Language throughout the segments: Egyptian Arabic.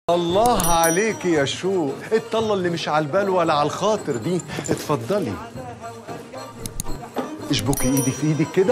الله عليك يا شو الطلة اللي مش على البال ولا على الخاطر دي اتفضلي اشبكي ايدي في ايدك كده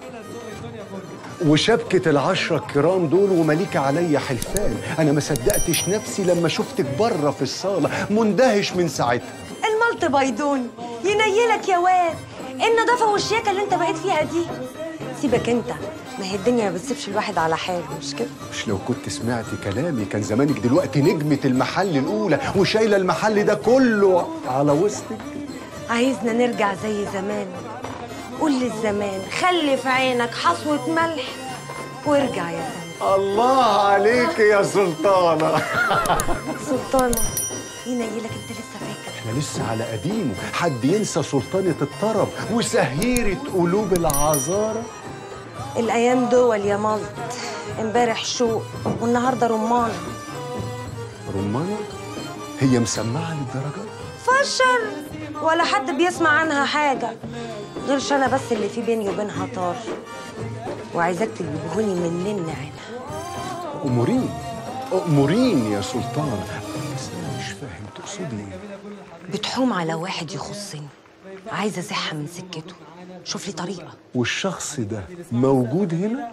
وشبكة العشرة الكرام دول ومليك عليا حلفان أنا ما صدقتش نفسي لما شفتك بره في الصالة مندهش من ساعتها الملط بيضون ينيلك يا واد ايه النظافه والشياكه اللي انت بقيت فيها دي سيبك انت ما هي الدنيا ما بتسيبش الواحد على حاله مش كده مش لو كنت سمعتي كلامي كان زمانك دلوقتي نجمة المحل الأولى وشايلة المحل ده كله على وسطك عايزنا نرجع زي زمان قول للزمان خلي في عينك حصوة ملح وارجع يا زمان الله عليك يا سلطانة سلطانة ينيلك انت لسه فاكر احنا لسه على قديمه حد ينسى سلطانة الطرب وسهيرة قلوب العذارى الايام دول يا ملط امبارح شوق والنهارده رمان رمانة هي مسمعة للدرجة فشر ولا حد بيسمع عنها حاجة غيرش أنا بس اللي في بيني وبينها طار وعايزاك تجيبهولي من نن عينها أمورين أمورين يا سلطان بس أنا مش فاهم تقصدي إيه بتحوم على واحد يخصني عايزة أزحها من سكته شوف لي طريقة والشخص ده موجود هنا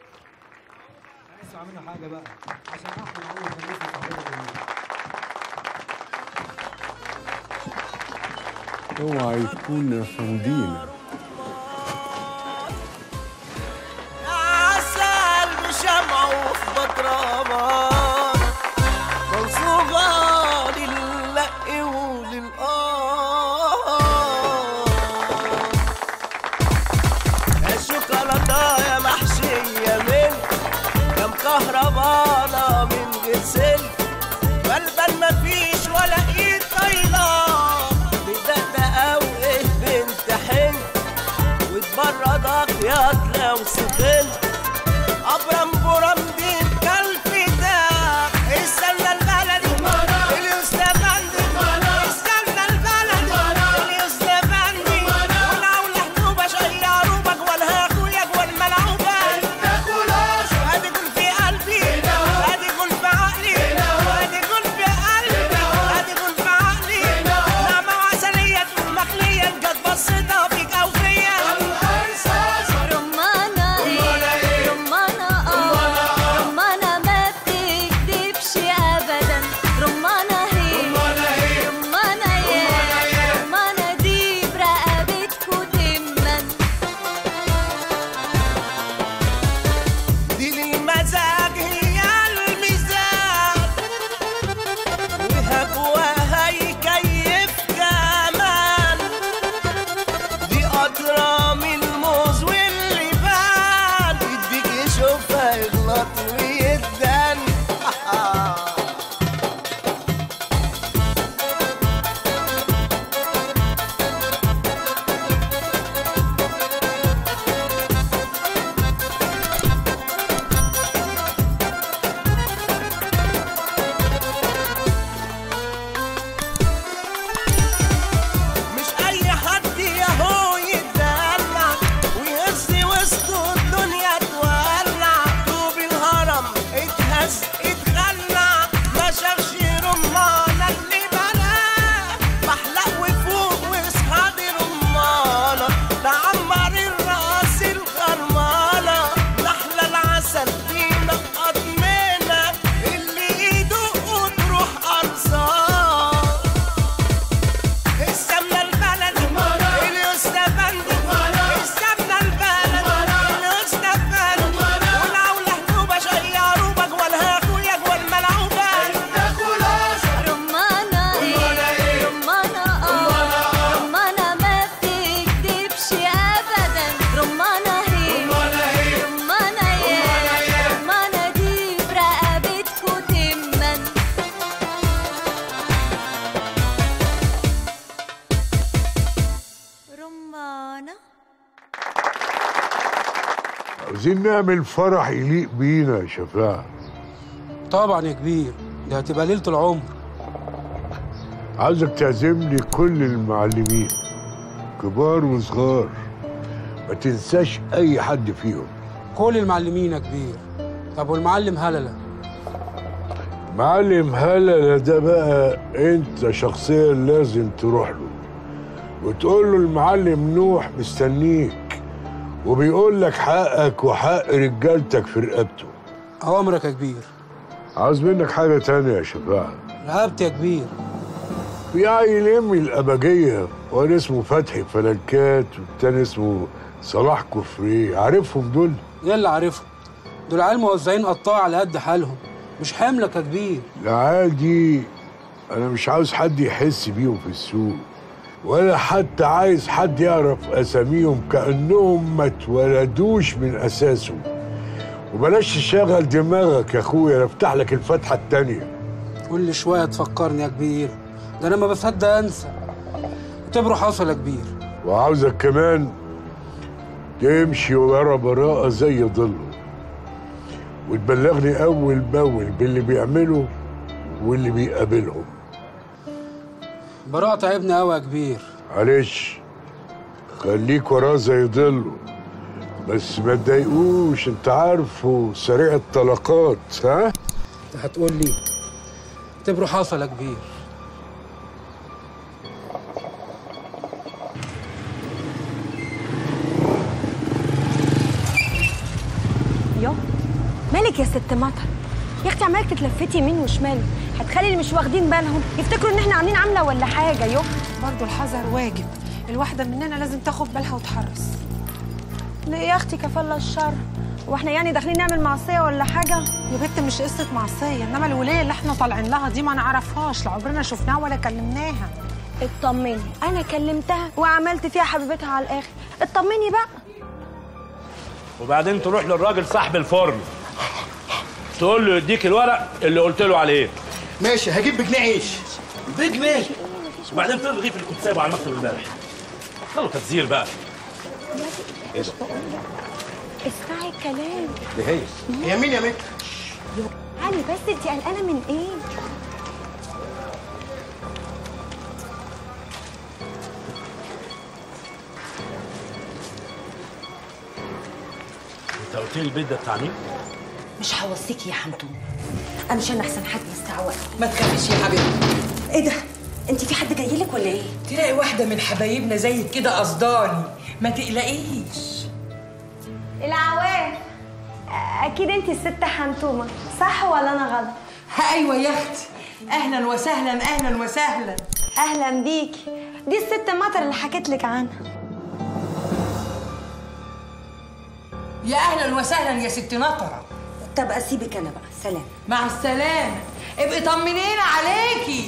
اوعى يكون فندينا عسل بشمع وفي بطرمان منصوبة للق وللآه الشوكولاتة يا محشية من كم كهربانة من جسل بلبن مفيش ولا ايد طايلة بدقدقة وايه بنت حن وتبردك يا لو سخنت ابرم برم دين كالفتاة استنى البلد اليوستفندي استنى البلد اليوستفندي ولو لحنوبة شيروبك ولا اخوياك والملعوبة ادي كل في قلبي ادي كل في عقلي ادي كل في قلبي ادي كل في عقلي نعمة وعسلية مخلية جت بصيتها فيك او فيا رمانة رمانة اه رمانة ما بتكدبش ابدا رمانة هي رمانة يا رمانة دي برقبتكوا تمن دي للمزاج هي الميزان وهبوها يكيف كمان دي أطرى من الموز واللبان يديك يشوفها يغلط ويدان مش اي حد ياهو يتدلع ويهز وسطه الدنيا تولع طوب الهرم اتهز اتخلع ما شافش رمانة اللي بناه محلق وفوق واصحابي رمانة تعمر الراس الخرمانة نحلى العسل بينقط منها اللي ايده تروح ارصاد السمنة البلد اليوستفندي السمنة البلد اليوستفندي ولو لحنوبة شيروبك ولا اخوياك والملعوبة رمانة رمانة اه رمانة ما بتكدبش ابدا رمانة هي رمانة يا رمانة دي برقبتكوا تمن رمانة عاوزين نعمل فرح يليق بينا يا شفاعة طبعا يا كبير ده هتبقى ليلة العمر عاوزك تعزم لي كل المعلمين كبار وصغار ما تنساش اي حد فيهم كل المعلمين يا كبير طب والمعلم هللة معلم هلا ده بقى انت شخصيا لازم تروح له وتقول له المعلم نوح مستنيك وبيقول لك حقك وحق رجالتك في رقبته اوامرك يا كبير عاوز منك حاجة تانية يا شفاعة رهبت يا كبير في عيل يمي الأبجية وانا اسمه فتحي فلنكات والتاني اسمه صلاح كفري عارفهم دول ايه اللي عارفهم دول عيال موزعين قطاع على قد حالهم مش حملك يا كبير العيال دي انا مش عاوز حد يحس بيهم في السوق ولا حتى عايز حد يعرف اساميهم كانهم ما اتولدوش من اساسهم وبلاش تشغل دماغك يا اخويا انا افتح لك الفتحه التانيه كل شويه تفكرني يا كبير ده انا ما بصدق انسى اعتبره حصل يا كبير وعاوزك كمان تمشي ورا براءة زي ضله وتبلغني أول بأول باللي بيعمله واللي بيقابلهم براءة تعبني قوي يا كبير معلش خليك وراه زي ضله بس ما تضايقوش انت عارفه سريع الطلقات ها انت هتقول لي اعتبره حصل يا كبير يو مالك يا ست مطر يا اختي عمالك تتلفتي يمين وشمال هتخلي اللي مش واخدين بالهم يفتكروا ان احنا عاملين عامله ولا حاجه يو برضو الحذر واجب الواحدة مننا لازم تاخد بالها وتحرص ليه يا اختي كفالة الشر واحنا يعني داخلين نعمل معصيه ولا حاجه يا بنت مش قصة معصية انما الولاية اللي احنا طالعين لها دي ما نعرفهاش لا عمرنا شفناها ولا كلمناها اطمني انا كلمتها وعملت فيها حبيبتها على الاخر اطمني بقى وبعدين تروح للراجل صاحب الفرن تقول له يديك الورق اللي قلت له عليه ماشي هجيب بجنيه عيش بجنيه وبعدين فين الرغيف اللي كنت سايبه على المكتب امبارح خلوا تبذير بقى ايه ده؟ اسمعي الكلام دي هي هي مين يا متر؟ علي بس انت قلقانه من ايه انت قلت لي البيت ده بتاع مين؟ مش هوصيكي يا حمدون انا مش انا احسن حد يستعوق ما تخافيش يا حبيبتي ايه ده انت في حد جاي لك ولا ايه تلاقي واحدة من حبايبنا زيك كده قصداني ما تقلقيش العواف اكيد انت الست حنتومه صح ولا انا غلط ها ايوه يا اختي اهلا وسهلا اهلا وسهلا اهلا بيكي دي الست مطر اللي حكيت لك عنها يا اهلا وسهلا يا ست نطره طب اسيبك انا بقى سلام مع السلامه ابقي طمنينا عليكي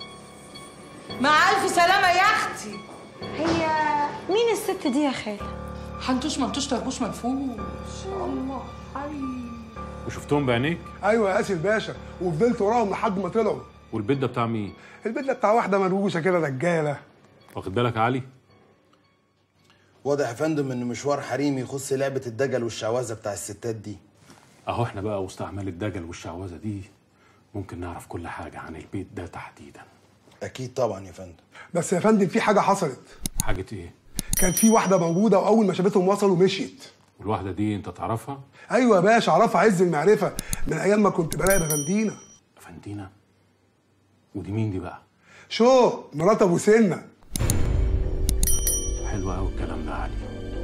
مع الف سلامه يا اختي هي مين الست دي يا خالة حنتوش منتوش طربوش منفوش الله حي وشفتهم بعينيك ايوه يا اسف باشا وفضلت وراهم لحد ما طلعوا والبيت ده بتاع مين؟ البيت ده بتاع واحده منوشه كده رجاله واخد بالك يا علي؟ واضح يا فندم ان مشوار حريمي يخص لعبه الدجل والشعوذه بتاع الستات دي اهو احنا بقى وسط اعمال الدجل والشعوذه دي ممكن نعرف كل حاجه عن البيت ده تحديدا اكيد طبعا يا فندم بس يا فندم في حاجه حصلت حاجه ايه؟ كانت في واحده موجوده واول ما شافتهم وصلوا مشيت والواحده دي انت تعرفها؟ ايوه يا باشا اعرفها عز المعرفه من ايام ما كنت براقب افندينا افندينا ودي مين دي بقى؟ شو مرات ابو سنه حلو قوي الكلام ده يا علي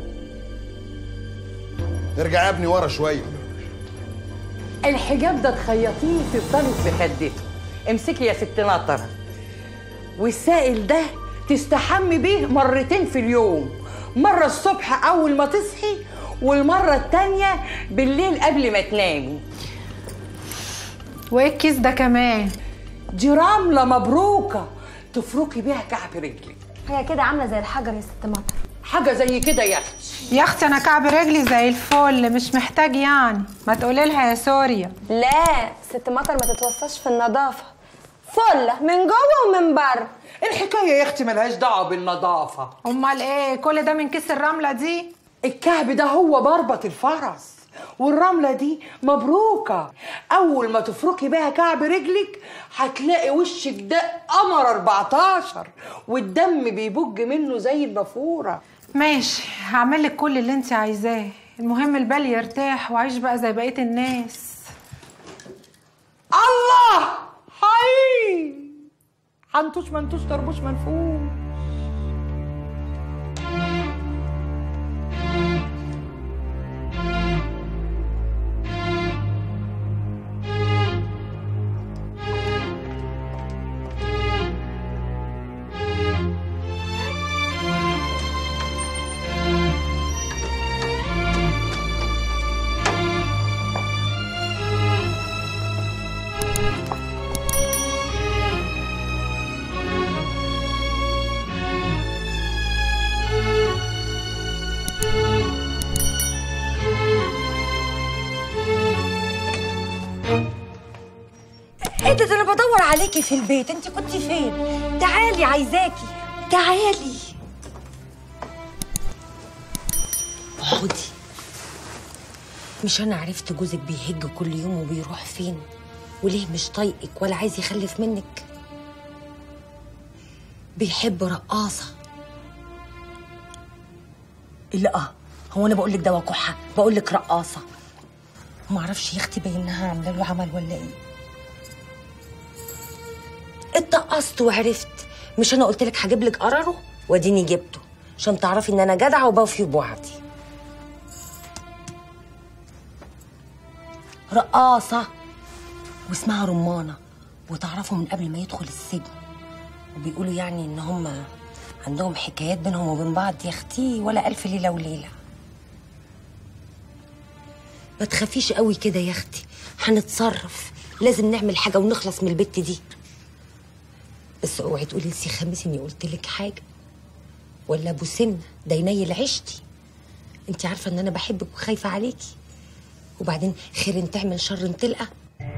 ارجع يا ابني ورا شويه الحجاب ده تخيطيه في بطلت بخدته امسكي يا ست نطره والسائل ده تستحمي بيه مرتين في اليوم مرة الصبح أول ما تصحي والمرة التانية بالليل قبل ما تنامي وايه الكيس ده كمان دي رملة مبروكة تفركي بيها كعب رجلك هي كده عامله زي الحجر يا ست مطر حاجة زي كده يا أختي يا اختي انا كعب رجلي زي الفل مش محتاج يعني ما تقولي لها يا سوريا لا ست مطر ما تتوصاش في النظافه فله من جوه ومن بره الحكاية يا أختي ملهاش دعوة بالنظافة امال ايه كل ده من كيس الرمله دي الكعب ده هو مربط الفرس والرملة دي مبروكة أول ما تفركي بيها كعب رجلك هتلاقي وشك ده قمر 14 والدم بيبج منه زي النافورة ماشي هعمل لك كل اللي انت عايزاه المهم البال يرتاح وعيش بقى زي بقيه الناس الله حي حنتوش منتوش طربوش منفوش ايه ده ده انا بدور عليكي في البيت انت كنت فين تعالي عايزاكي تعالي خدي مش انا عرفت جوزك بيهج كل يوم وبيروح فين وليه مش طايقك ولا عايز يخلف منك بيحب رقاصه لا هو انا بقول لك ده وكحه بقول لك رقاصه ما اعرفش يا اختي باينها عامله له عمل ولا ايه اتقصت وعرفت مش انا قلت لك هجيب لك قراره واديني جبته عشان تعرفي ان انا جدعه وبوفي بوعدي رقاصه واسمها رمانه وتعرفوا من قبل ما يدخل السجن وبيقولوا يعني ان هم عندهم حكايات بينهم وبين بعض يا اختي ولا الف ليله وليله ما تخافيش قوي كده يا اختي هنتصرف لازم نعمل حاجه ونخلص من البت دي بس اوعي تقولي لسي خميس اني قلت لك حاجه ولا ابو سن ده ينيل عيشتي انت عارفه ان انا بحبك وخايفه عليكي وبعدين خير تعمل شر تلقى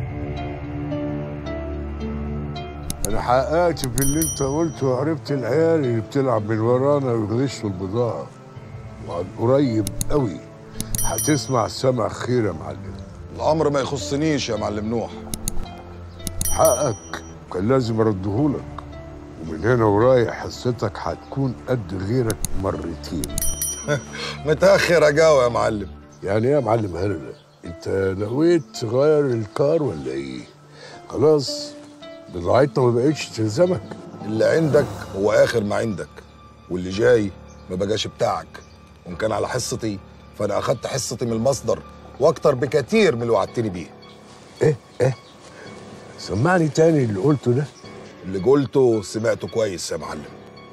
انا حققت في اللي انت قلته وعرفت العيال اللي بتلعب من ورانا ويغشوا البضاعه وعن قريب قوي هتسمع سمع خير يا معلم الامر ما يخصنيش يا معلم نوح حقك كان لازم اردهولك ومن هنا ورايح حصتك هتكون قد غيرك مرتين متاخر اجاوب يا معلم يعني ايه يا معلم هلا انت نويت تغير الكار ولا ايه خلاص بضاعتنا ما بقتش تلزمك اللي عندك هو اخر ما عندك واللي جاي ما بقاش بتاعك وان كان على حصتي فانا اخدت حصتي من المصدر واكتر بكتير من اللي وعدتني بيه ايه ايه سمعني تاني اللي قلته ده اللي قلته سمعته كويس يا معلم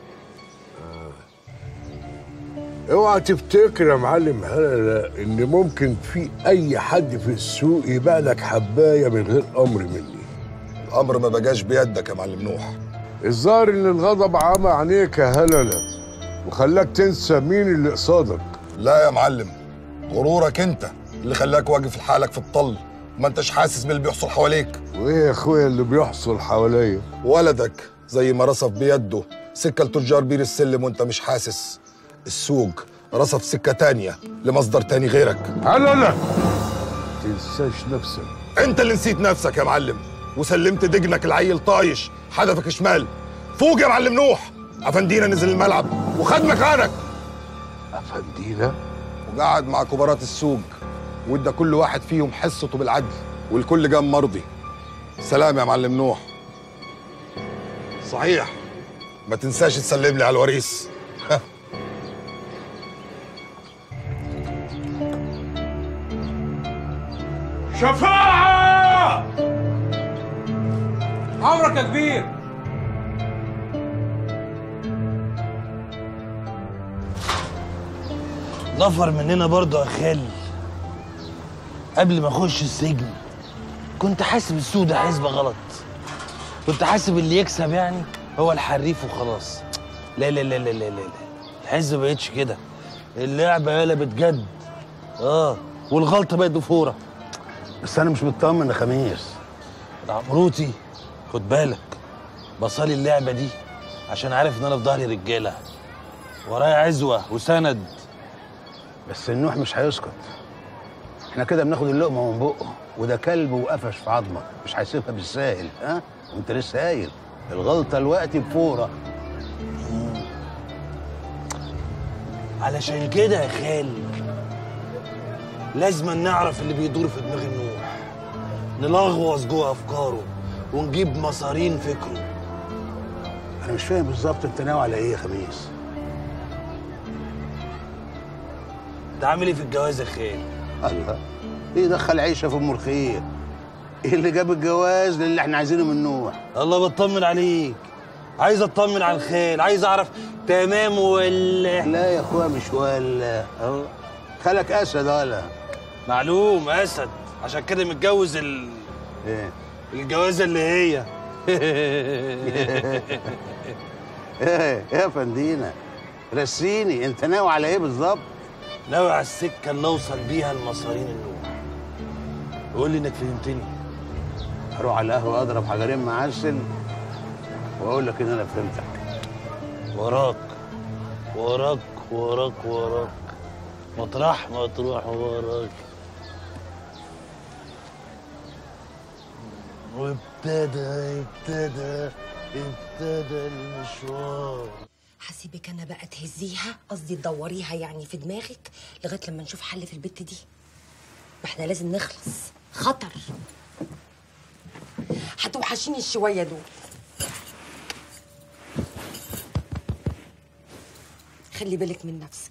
اوعى تفتكر يا معلم هلا ان ممكن في اي حد في السوق يبيع لك حبايه من غير امر مني الامر ما بقاش بيدك يا معلم نوح الظاهر ان الغضب عمى عينيك يا هلله وخلاك تنسى مين اللي قصادك لا يا معلم غرورك انت اللي خلاك واقف لحالك في الطل ما انتش حاسس باللي بيحصل حواليك وايه يا اخويا اللي بيحصل حواليا ولدك زي ما رصف بيده سكه لتجار بير السلم وانت مش حاسس السوق رصف سكه تانية لمصدر تاني غيرك لا لا تنساش نفسك انت اللي نسيت نفسك يا معلم وسلمت دجنك العيل طايش حدفك شمال فوق يا معلم نوح افندينا نزل الملعب وخد مكانك افندينا وقعد مع كبارات السوق وادى كل واحد فيهم حصته بالعدل والكل جام مرضي سلام يا معلم نوح صحيح ما تنساش تسلم لي على الوريث شفاعة عمرك يا كبير ظفر مننا برضه يا خال قبل ما اخش السجن كنت حاسب السوق ده حسبه غلط كنت حاسب اللي يكسب يعني هو الحريف وخلاص لا لا لا لا لا لا لا الحزب ما بقتش كده اللعبه قلبت جد اه والغلطه بقت ضفوره بس انا مش مطمن يا خميس عمروتي خد بالك بصالي اللعبه دي عشان عارف ان انا في ظهري رجاله ورايا عزوه وسند بس النوح مش هيسكت احنا كده بناخد اللقمه من بقه وده كلب وقفش في عظمه مش هيسيبها بالساهل ها وانت لسه قايل الغلطه الوقت بفوره علشان كده يا خال لازم نعرف اللي بيدور في دماغ النوح نلغوص جوه افكاره ونجيب مصارين فكره انا مش فاهم بالظبط انت ناوي على ايه يا خميس انت عامل ايه في الجواز يا خال الله ايه دخل عيشه في ام الخير ايه اللي جاب الجواز للي احنا عايزينه من نوح الله بطمن عليك عايز اطمن على الخال عايز اعرف تمام ولا لا يا اخويا مش ولا اهو خالك اسد ولا معلوم اسد عشان كده متجوز ال ايه الجوازه اللي هي ايه يا فندينا رسيني انت ناوي على ايه بالظبط ناوي على السكه اللي اوصل بيها لمصارين النوح قول لي انك فهمتني اروح على القهوه اضرب حجرين معسل واقول لك ان انا فهمتك وراك وراك وراك وراك مطرح ما تروح وراك وابتدى ابتدى ابتدى المشوار هسيبك انا بقى تهزيها قصدي تدوريها يعني في دماغك لغايه لما نشوف حل في البت دي ما احنا لازم نخلص خطر هتوحشيني الشويه دول خلي بالك من نفسك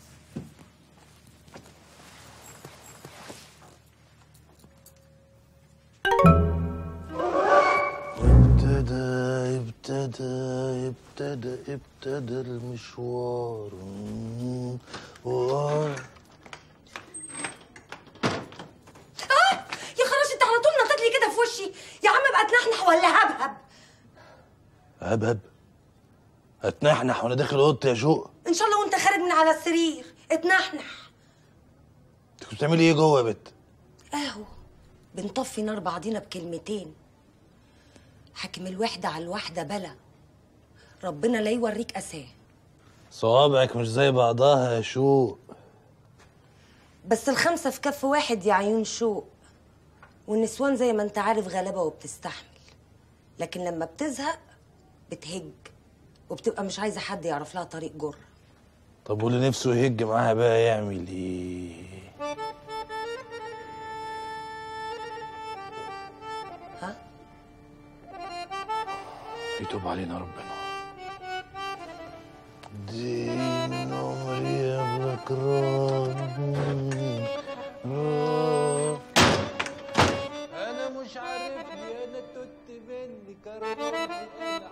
ابتدى ابتدى ابتدى ابتدى المشوار مم. و- يا خلاص انت على طول نطيت لي كده في وشي يا عم بقى تنحنح ولا هبهب هبهب هتنحنح وانا داخل اوضتي يا شوق ان شاء الله وانت خارج من على السرير اتنحنح انت كنت بتعملي ايه جوه يا بت اهو بنطفي نار بعضينا بكلمتين حاكم الوحدة على الواحدة بلا ربنا لا يوريك أساه صوابعك مش زي بعضها يا شوق بس الخمسة في كف واحد يا عيون شوق والنسوان زي ما انت عارف غلبة وبتستحمل لكن لما بتزهق بتهج وبتبقى مش عايزة حد يعرف لها طريق جر طب واللي نفسه يهج معاها بقى يعمل ايه ها يتوب علينا ربنا دين عمري يا بكران انا مش عارفني انا توت مني كرهوني انا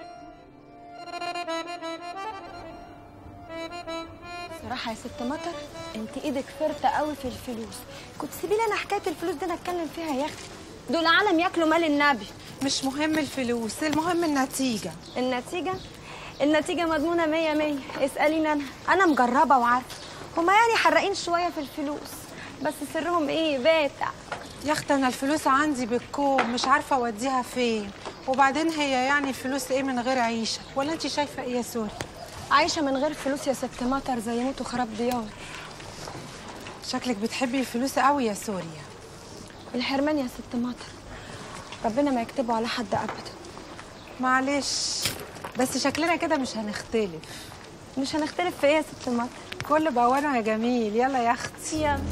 صراحة يا ست مطر انت ايدك فرطة قوي في الفلوس كنت سيبي لي انا حكاية الفلوس دي انا اتكلم فيها يا اختي دول عالم ياكلوا مال النبي مش مهم الفلوس المهم النتيجة النتيجة النتيجة مضمونة مية مية اسأليني انا انا مجربة وعارفة هما يعني حرقين شوية في الفلوس بس سرهم ايه باتع يا اختي انا الفلوس عندي بالكوم مش عارفه اوديها فين وبعدين هي يعني الفلوس ايه من غير عيشه ولا انت شايفه ايه يا سوري عايشة من غير فلوس يا ست مطر زي موت وخراب ديار شكلك بتحبي الفلوس قوي يا سوريا الحرمان يا ست مطر ربنا ما يكتبه على حد ابدا معلش بس شكلنا كده مش هنختلف مش هنختلف في ايه يا ست مطر كل بوانا يا جميل يلا يا اختي يلا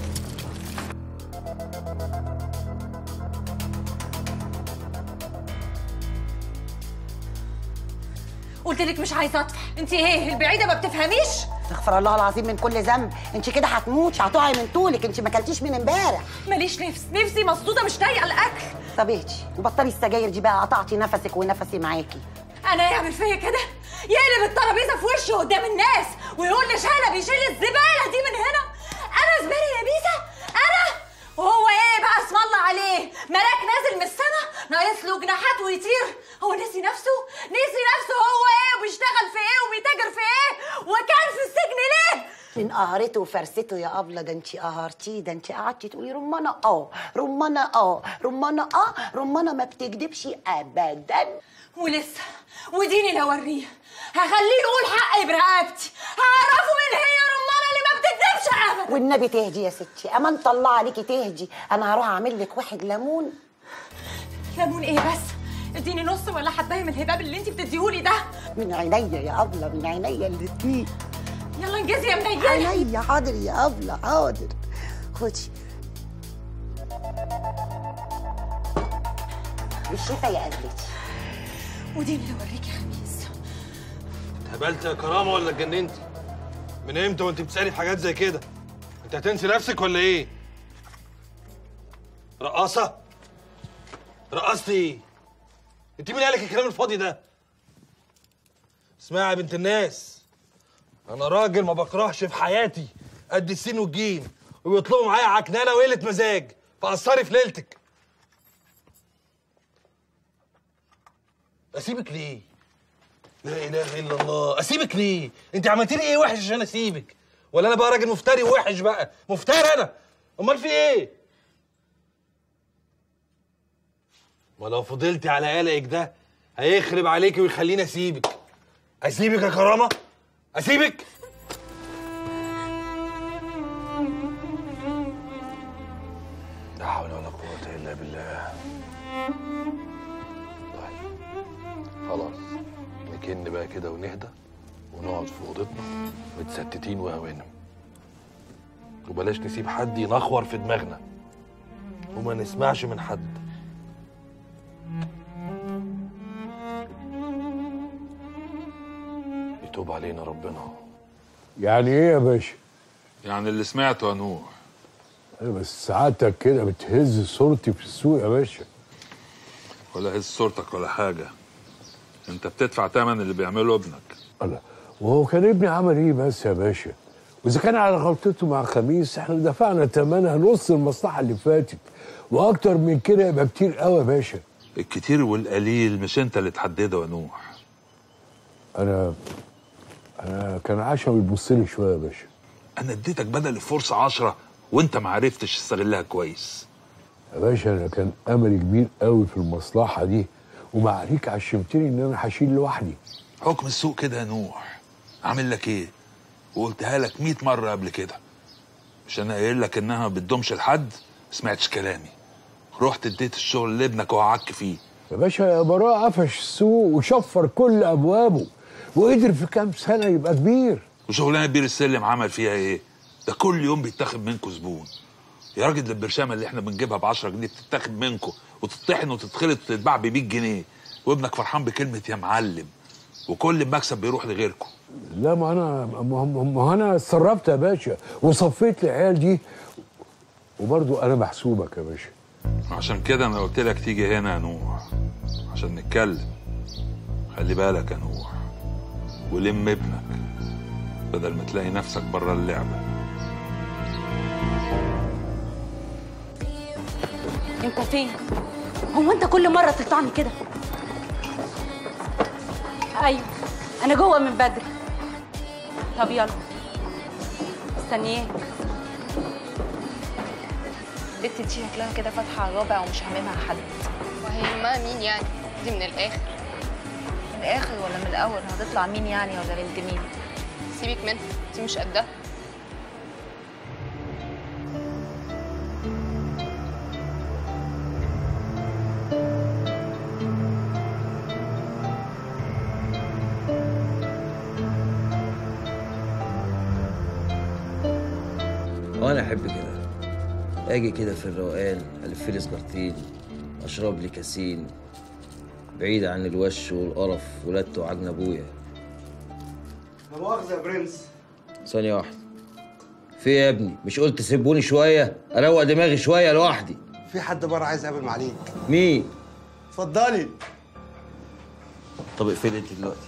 قلت لك مش عايزه اطفح انت ايه البعيده ما بتفهميش استغفر الله العظيم من كل ذنب انت كده هتموتي هتقعي من طولك انت ما اكلتيش من امبارح ماليش نفس نفسي مسدوده مش طايقه الاكل طب اهدي وبطلي السجاير دي بقى قطعتي نفسك ونفسي معاكي انا يعمل فيا كده يقلب الترابيزه في وشي قدام الناس ويقول لي شنب يشيل الزباله دي من هنا انا زباله يا بيسا انا وهو ايه بقى اسم الله عليه ملاك نازل من السما ناقص له جناحات ويطير هو نسي نفسه نسي نفسه هو ايه وبيشتغل في ايه وبيتاجر في ايه وكان في السجن ليه من قهرته وفرسته يا ابله ده انت قهرتيه ده انت قعدتي تقولي رمانه اه رمانه اه رمانه اه رمانه ما بتكدبش ابدا ولسه وديني لو اوريه هخليه يقول حقي برقبتي هعرفه مين هي رمانه اللي ما بتكذبش ابدا والنبي تهدي يا ستي امان طلع عليكي تهدي انا هروح اعمل لك واحد ليمون ليمون ايه بس اديني نص ولا حبايه من الهباب اللي انت بتديهولي ده من عينيا يا ابله من عينيا الاتنين يلا انجزي يا منيله عينيا حاضر يا ابله حاضر خدي بالشفا يا قلبتي ودي اللي اوريك يا خميس اتهبلت يا كرامه ولا اتجننتي؟ من امتى وانت بتسالي في حاجات زي كده؟ انت هتنسي نفسك ولا ايه؟ رقاصه؟ رقصتي ايه؟ انت مين قالك الكلام الفاضي ده؟ اسمعي يا بنت الناس انا راجل ما بكرهش في حياتي قد السين والجيم وبيطلبوا معايا عكنانه وقله مزاج فقصري في ليلتك اسيبك ليه؟ لا اله الا الله اسيبك ليه؟ انت عملتي لي ايه وحش عشان اسيبك؟ ولا انا بقى راجل مفتري ووحش بقى؟ مفتري انا امال في ايه؟ ما لو فضلتي على قلقك ده هيخرب عليكي ويخليني اسيبك اسيبك يا كرامه؟ اسيبك؟ لا حول ولا قوة إلا بالله طيب خلاص نكن بقى كده ونهدى ونقعد في اوضتنا متستتين وهوانم وبلاش نسيب حد ينخور في دماغنا وما نسمعش من حد يتوب علينا ربنا يعني ايه يا باشا؟ يعني اللي سمعته يا نوح انا بس سعادتك كده بتهز صورتي في السوق يا باشا ولا هز صورتك ولا حاجة انت بتدفع تمن اللي بيعمله ابنك الله وهو كان ابني عمل ايه بس يا باشا؟ واذا كان على غلطته مع خميس احنا دفعنا ثمنها نص المصلحه اللي فاتت واكتر من كده يبقى كتير قوي يا باشا الكتير والقليل مش انت اللي تحدده يا نوح انا انا كان عشا بيبص لي شويه يا باشا انا اديتك بدل الفرصة عشرة وانت ما عرفتش تستغلها كويس يا باشا انا كان املي كبير قوي في المصلحه دي ومعريك عشمتني ان انا هشيل لوحدي حكم السوق كده يا نوح عامل لك ايه وقلتها لك 100 مرة قبل كده مش انا قايل لك انها ما بتدومش لحد سمعتش كلامي رحت اديت الشغل لابنك وقعدك فيه يا باشا يا براء قفش السوق وشفر كل ابوابه وقدر في كام سنه يبقى كبير وشغلانه بير السلم عمل فيها ايه ده كل يوم بيتاخد منكم زبون يا راجل ده البرشامه اللي احنا بنجيبها ب 10 جنيه بتتاخد منكم وتطحن وتتخلط وتتباع ب 100 جنيه وابنك فرحان بكلمه يا معلم وكل المكسب بيروح لغيركم لا ما انا ما ما- ما انا اتصرفت يا باشا وصفيت العيال دي وبرضو انا محسوبك يا باشا عشان كده انا قلت لك تيجي هنا يا نوح عشان نتكلم خلي بالك يا نوح ولم ابنك بدل ما تلاقي نفسك بره اللعبه انت فين هو انت كل مره تقطعني كده ايوه انا جوه من بدري طب يلا مستنياك البت دي شكلها كده فاتحه على الرابع ومش هاممها حد وهيهمها مين يعني دي من الاخر من الاخر ولا من الاول هتطلع مين يعني ولا بنت مين سيبك منها دي مش قدها وانا احب كده اجي كده في الروقان الف لي سجارتين اشرب لي كاسين بعيد عن الوش والقرف ولادته وعجن ابويا لا مؤاخذة يا برنس ثانيه واحده في إيه يا ابني مش قلت سيبوني شويه اروق دماغي شويه لوحدي في حد بره عايز يقابل معاليك مين اتفضلي طب اقفل انت دلوقتي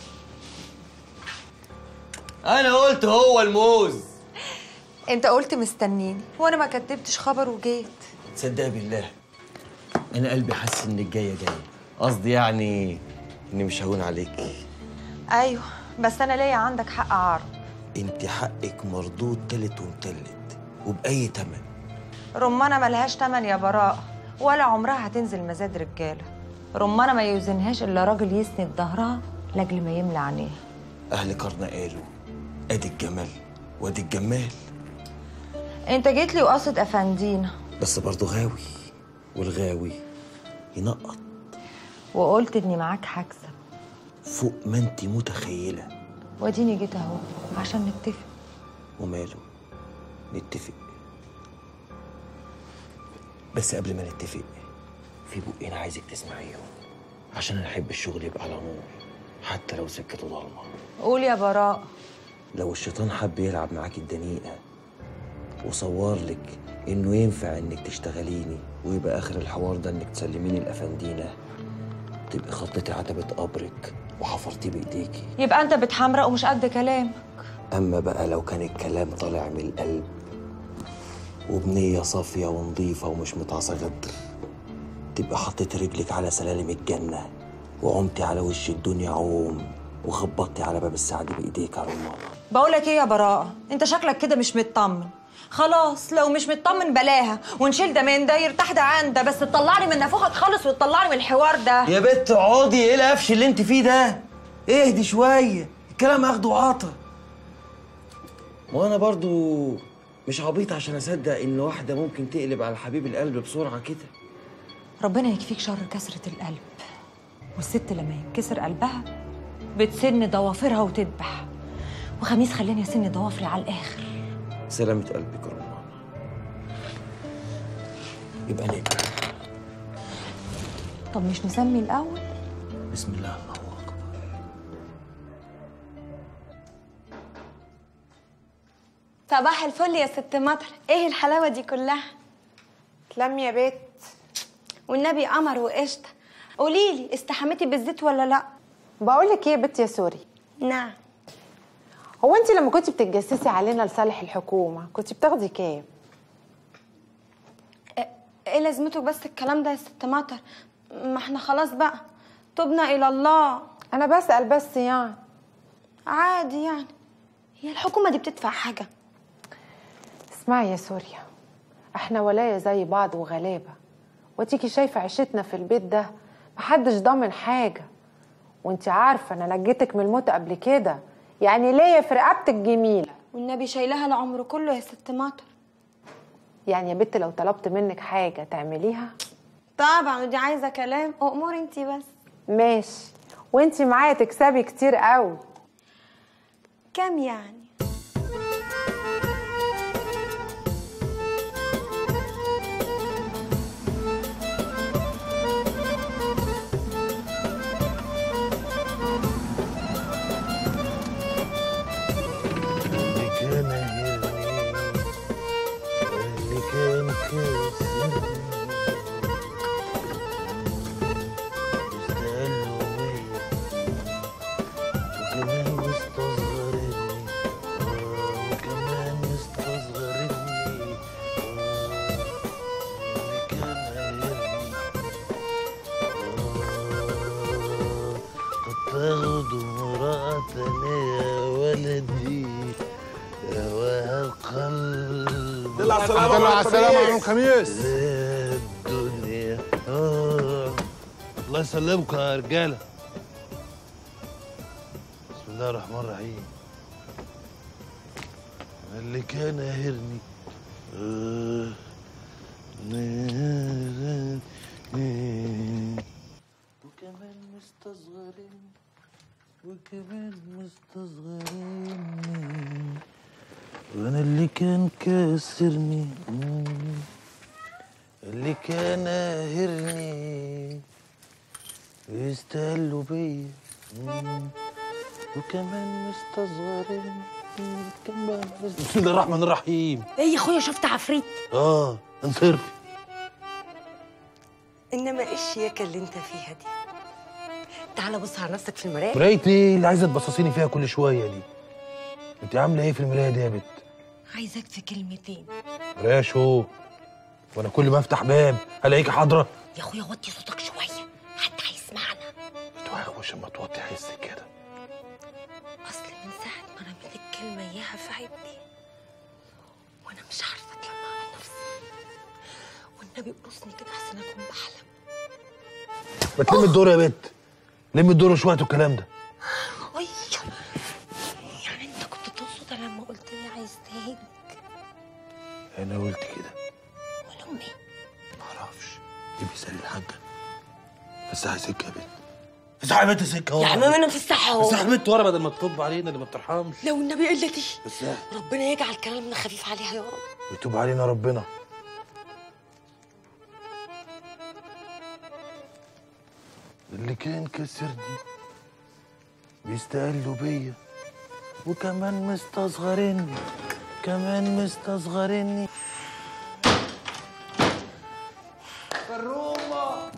انا قلت هو الموز انت قلت مستنيني وانا ما كتبتش خبر وجيت تصدق بالله انا قلبي حاسس انك جايه جايه قصدي يعني اني مش هون عليكي ايوه بس انا ليا عندك حق عرض انت حقك مردود تالت ومتلت وبأي تمن رمانة ملهاش تمن يا براء ولا عمرها هتنزل مزاد رجالة رمانة ما يوزنهاش الا راجل يسند ظهرها لاجل ما يملى عينيها اهل قرن قالوا ادي الجمال وادي الجمال انت جيت لي وقصد افندينا بس برضه غاوي والغاوي ينقط وقلت اني معاك هكسب فوق ما انت متخيله واديني جيت اهو عشان نتفق وماله نتفق بس قبل ما نتفق في بقين عايزك تسمعيهم عشان انا احب الشغل يبقى على نور حتى لو سكته ضلمه قول يا براء لو الشيطان حب يلعب معاك الدنيئه وصور لك انه ينفع انك تشتغليني ويبقى اخر الحوار ده انك تسلميني الافندينا تبقي خطتي عتبة قبرك وحفرتيه بايديكي يبقى انت بتحمرق ومش قد كلام اما بقى لو كان الكلام طالع من القلب وبنية صافية ونظيفة ومش متعصى غدر تبقى حطيت رجلك على سلالم الجنة وعمتي على وش الدنيا عوم وخبطتي على باب السعد بايديك يا رمانة بقولك ايه يا براءة انت شكلك كده مش مطمن خلاص لو مش مطمن بلاها ونشيل ده من ده يرتاح ده عن ده بس تطلعني من نافوخك خالص وتطلعني من الحوار ده يا بت اقعدي ايه القفش اللي انت فيه ده اهدي شويه الكلام اخده وعطا وانا برضو مش عبيط عشان اصدق ان واحده ممكن تقلب على حبيب القلب بسرعه كده ربنا يكفيك شر كسرة القلب والست لما ينكسر قلبها بتسن ضوافرها وتذبح وخميس خلاني اسن ضوافري على الاخر سلامة قلبك يا رمانة يبقى نبقى طب مش نسمي الاول بسم الله الله اكبر صباح الفل يا ست مطر ايه الحلاوه دي كلها تلم يا بيت والنبي قمر وقشطه قولي لي استحميتي بالزيت ولا لا بقول لك ايه يا بنت يا سوري نعم هو انت لما كنت بتتجسسي علينا لصالح الحكومه كنت بتاخدي كام ايه لازمته بس الكلام ده يا ست مطر ما احنا خلاص بقى تبنا الى الله انا بسال بس يعني عادي يعني هي الحكومه دي بتدفع حاجه اسمعي يا سوريا احنا ولاية زي بعض وغلابة وتيجي شايفة عيشتنا في البيت ده محدش ضامن حاجة وانت عارفة انا نجيتك من الموت قبل كده يعني ليا في رقبتك جميلة والنبي شايلها العمر كله يا ست مطر يعني يا بت لو طلبت منك حاجة تعمليها طبعا ودي عايزه كلام اموري انتي بس ماشي وانت معايا تكسبي كتير قوي كام يعني اللي كان هيرني اللي كان كاسرني واستقلوا بيا وكمان مستصغرني آه، وكمان مستصغرني آه، اللي كان هيرني آه، طب تاخدوا امرأة تانية يا ولدي يا وهاب قلب دل على السلامة دل على السلامة يا عم خميس. الدنيا آه. الله يسلمكم يا رجالة بسم الله الرحمن الرحيم اللي كان هرني آه. وكمان مستصغرين وكمان مستصغرين وانا اللي كان كاسرني مم. اللي كان قاهرني ويستهلوا بيا مم. وكمان مستصغرين مم. كمان مست- بسم الله الرحمن الرحيم ايه يا اخويا شفت عفريت اه انصرفي انما ايه الشياكه اللي انت فيها دي تعالى بص على نفسك في المرايه مراية ايه اللي عايزه تبصصيني فيها كل شويه دي انت عامله ايه في المرايه دي يا بت عايزاك في كلمتين مرايه شو وانا كل ما افتح باب الاقيك حاضره يا اخويا وطي صوتك شويه حد هيسمعنا توحش اما توطي حسك كده اصل من ساعه ما رميت الكلمه اياها في عيني وانا مش عارفه اتلمع على نفسي والنبي قرصني كده احسن اكون بحلم ما تلم الدور يا بت لم الدور وشويه الكلام ده اي يعني انت كنت تقصد لما قلت لي عايز تهج انا قلت كده ولا امي معرفش دي بيسالي الحاجه فسحي سكه يا بت فسحي يا بت سكه يا عم ما انا مفسحه اهو فسحي يا بت ورا بدل ما تطب علينا اللي ما بترحمش لو النبي الا دي فسحي ربنا يجعل كلامنا خفيف عليها يا رب يتوب علينا ربنا اللي كان كسرني بيستقلوا بيا وكمان مستصغرني كمان مستصغرني كرومه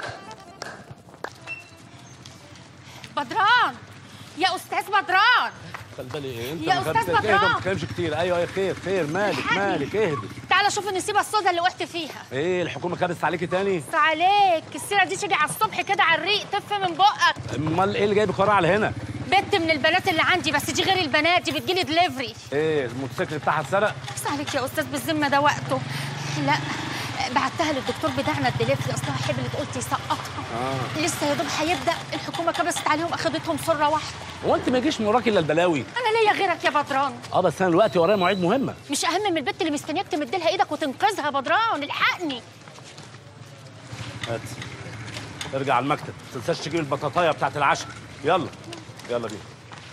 بدران يا استاذ بدران خلي بالي ايه انت يا ما أستاذ خدت- اهدى، بدران. ما تتكلمش كتير ايوه ايوه خير خير مالك الحقني. مالك اهدي تعالى شوف النسيبه السوداء اللي وقعت فيها ايه الحكومه كبست عليكي تاني بس عليك السيره دي تيجي على الصبح كده على الريق تف من بقك امال ايه اللي جايب قرار على هنا بنت من البنات اللي عندي بس دي غير البنات دي بتجيلي دليفري ايه الموتوسيكل بتاعها اتسرق بس عليك يا استاذ بالذمه ده وقته لا بعتها للدكتور بتاعنا الدليفري اصلها حبلت قلت يسقطها اه لسه يا دوب هيبدا الحكومه كبست عليهم اخدتهم سره واحده هو انت ما يجيش من وراكي الا البلاوي انا ليا غيرك يا بدران اه بس انا دلوقتي ورايا مواعيد مهمه مش اهم من البت اللي مستنياك تمد لها ايدك وتنقذها بدران الحقني هات ارجع على المكتب ما تنساش تجيب البطاطايه بتاعت العشاء يلا يلا بينا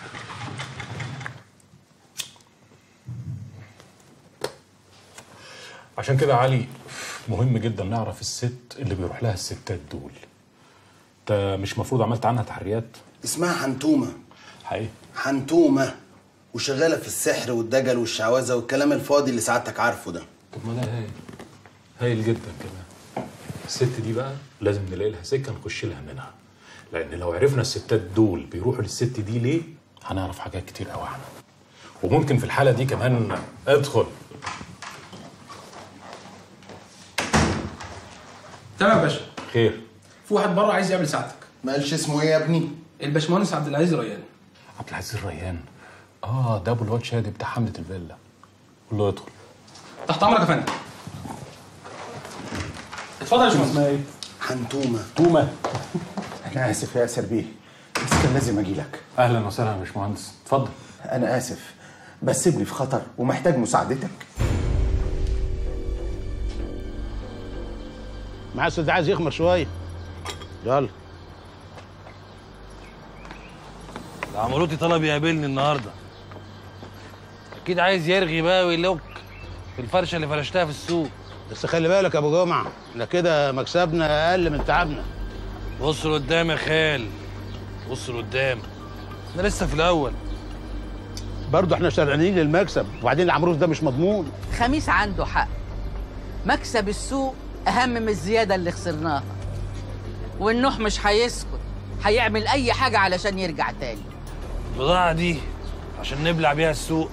عشان كده علي مهم جدا نعرف الست اللي بيروح لها الستات دول انت مش مفروض عملت عنها تحريات اسمها حنتومه حقيقي حنتومه وشغاله في السحر والدجل والشعوذه والكلام الفاضي اللي سعادتك عارفه ده طب ما ده هايل هايل جدا كمان الست دي بقى لازم نلاقي لها سكه نخش لها منها لان لو عرفنا الستات دول بيروحوا للست دي ليه هنعرف حاجات كتير قوي عنها وممكن في الحاله دي كمان ادخل تمام يا باشا خير في واحد بره عايز يقابل سعادتك ما قالش اسمه ايه يا ابني الباشمهندس عبد العزيز ريان عبد العزيز الريان اه ده ابو الواد شادي بتاع حمله الفيلا قول له ادخل تحت امرك يا فندم اتفضل يا باشمهندس اسمها ايه؟ حنتومه تومه انا اسف يا ياسر بيه بس كان لازم اجي لك اهلا وسهلا يا باشمهندس اتفضل انا اسف بس ابني في خطر ومحتاج مساعدتك معاه استاذ عايز يخمر شويه يلا ده عمروتي طلب يقابلني النهارده اكيد عايز يرغي بقى ويلوك في الفرشه اللي فرشتها في السوق بس خلي بالك يا ابو جمعه احنا كده مكسبنا اقل من تعبنا بص لقدام يا خال بص لقدام احنا لسه في الاول برضه احنا شرعانين للمكسب وبعدين العمروت ده مش مضمون خميس عنده حق مكسب السوق أهم من الزيادة اللي خسرناها والنوح مش هيسكت هيعمل أي حاجة علشان يرجع تاني البضاعة دي عشان نبلع بيها السوق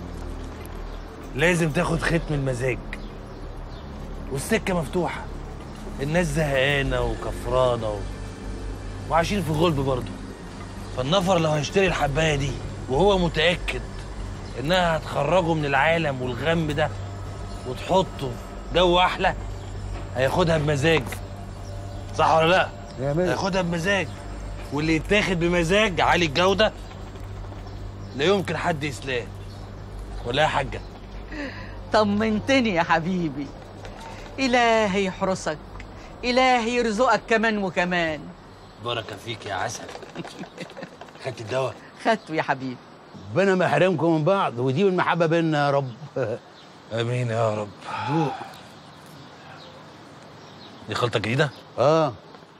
لازم تاخد ختم المزاج والسكة مفتوحة الناس زهقانة وكفرانة و... وعايشين في غلب برضه فالنفر لو هيشتري الحباية دي وهو متأكد إنها هتخرجه من العالم والغم ده وتحطه في جو أحلى هياخدها بمزاج صح ولا لا؟ هياخدها بمزاج واللي يتاخد بمزاج عالي الجودة لا يمكن حد يسلاه ولا يا حاجة طمنتني يا حبيبي إلهي يحرسك إلهي يرزقك كمان وكمان بركة فيك يا عسل خدت الدواء خدته يا حبيبي ربنا ما يحرمكم من بعض ودي المحبه بيننا يا رب امين يا رب دوق دي خلطة جديدة؟ اه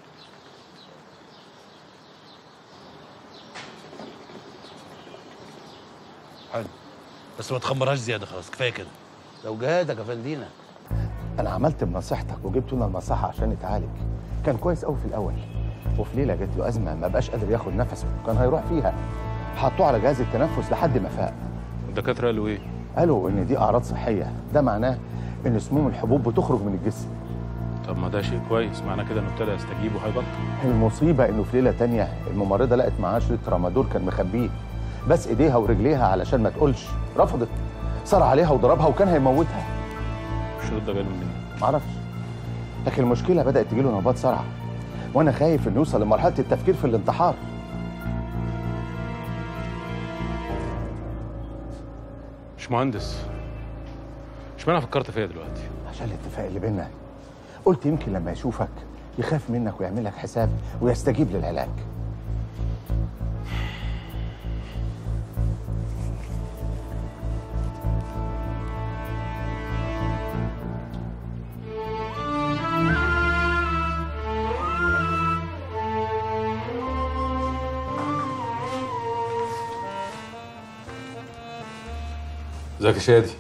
حلو بس ما تخمرهاش زيادة خلاص كفاية كده لو جهادك يا فندينا انا عملت بنصيحتك وجبته لنا المصحه عشان يتعالج كان كويس قوي في الاول وفي ليله جات له ازمه ما بقاش قادر ياخد نفسه كان هيروح فيها حطوه على جهاز التنفس لحد ما فاق الدكاتره قالوا ايه؟ قالوا ان دي اعراض صحيه ده معناه ان سموم الحبوب بتخرج من الجسم طب ما ده شيء كويس معنى كده انه ابتدى يستجيب وهيبطل المصيبه انه في ليله تانية الممرضه لقت معاه شريط ترامادول كان مخبيه بس ايديها ورجليها علشان ما تقولش رفضت صار عليها وضربها وكان هيموتها الشريط ده جاله منين؟ معرفش لكن المشكله بدات تجيله نوبات صرع وانا خايف انه يوصل لمرحله التفكير في الانتحار مش مهندس اشمعنى فكرت فيا دلوقتي؟ عشان الاتفاق اللي بينا قلت يمكن لما يشوفك يخاف منك ويعمل لك حساب ويستجيب للعلاج ازيك يا شادي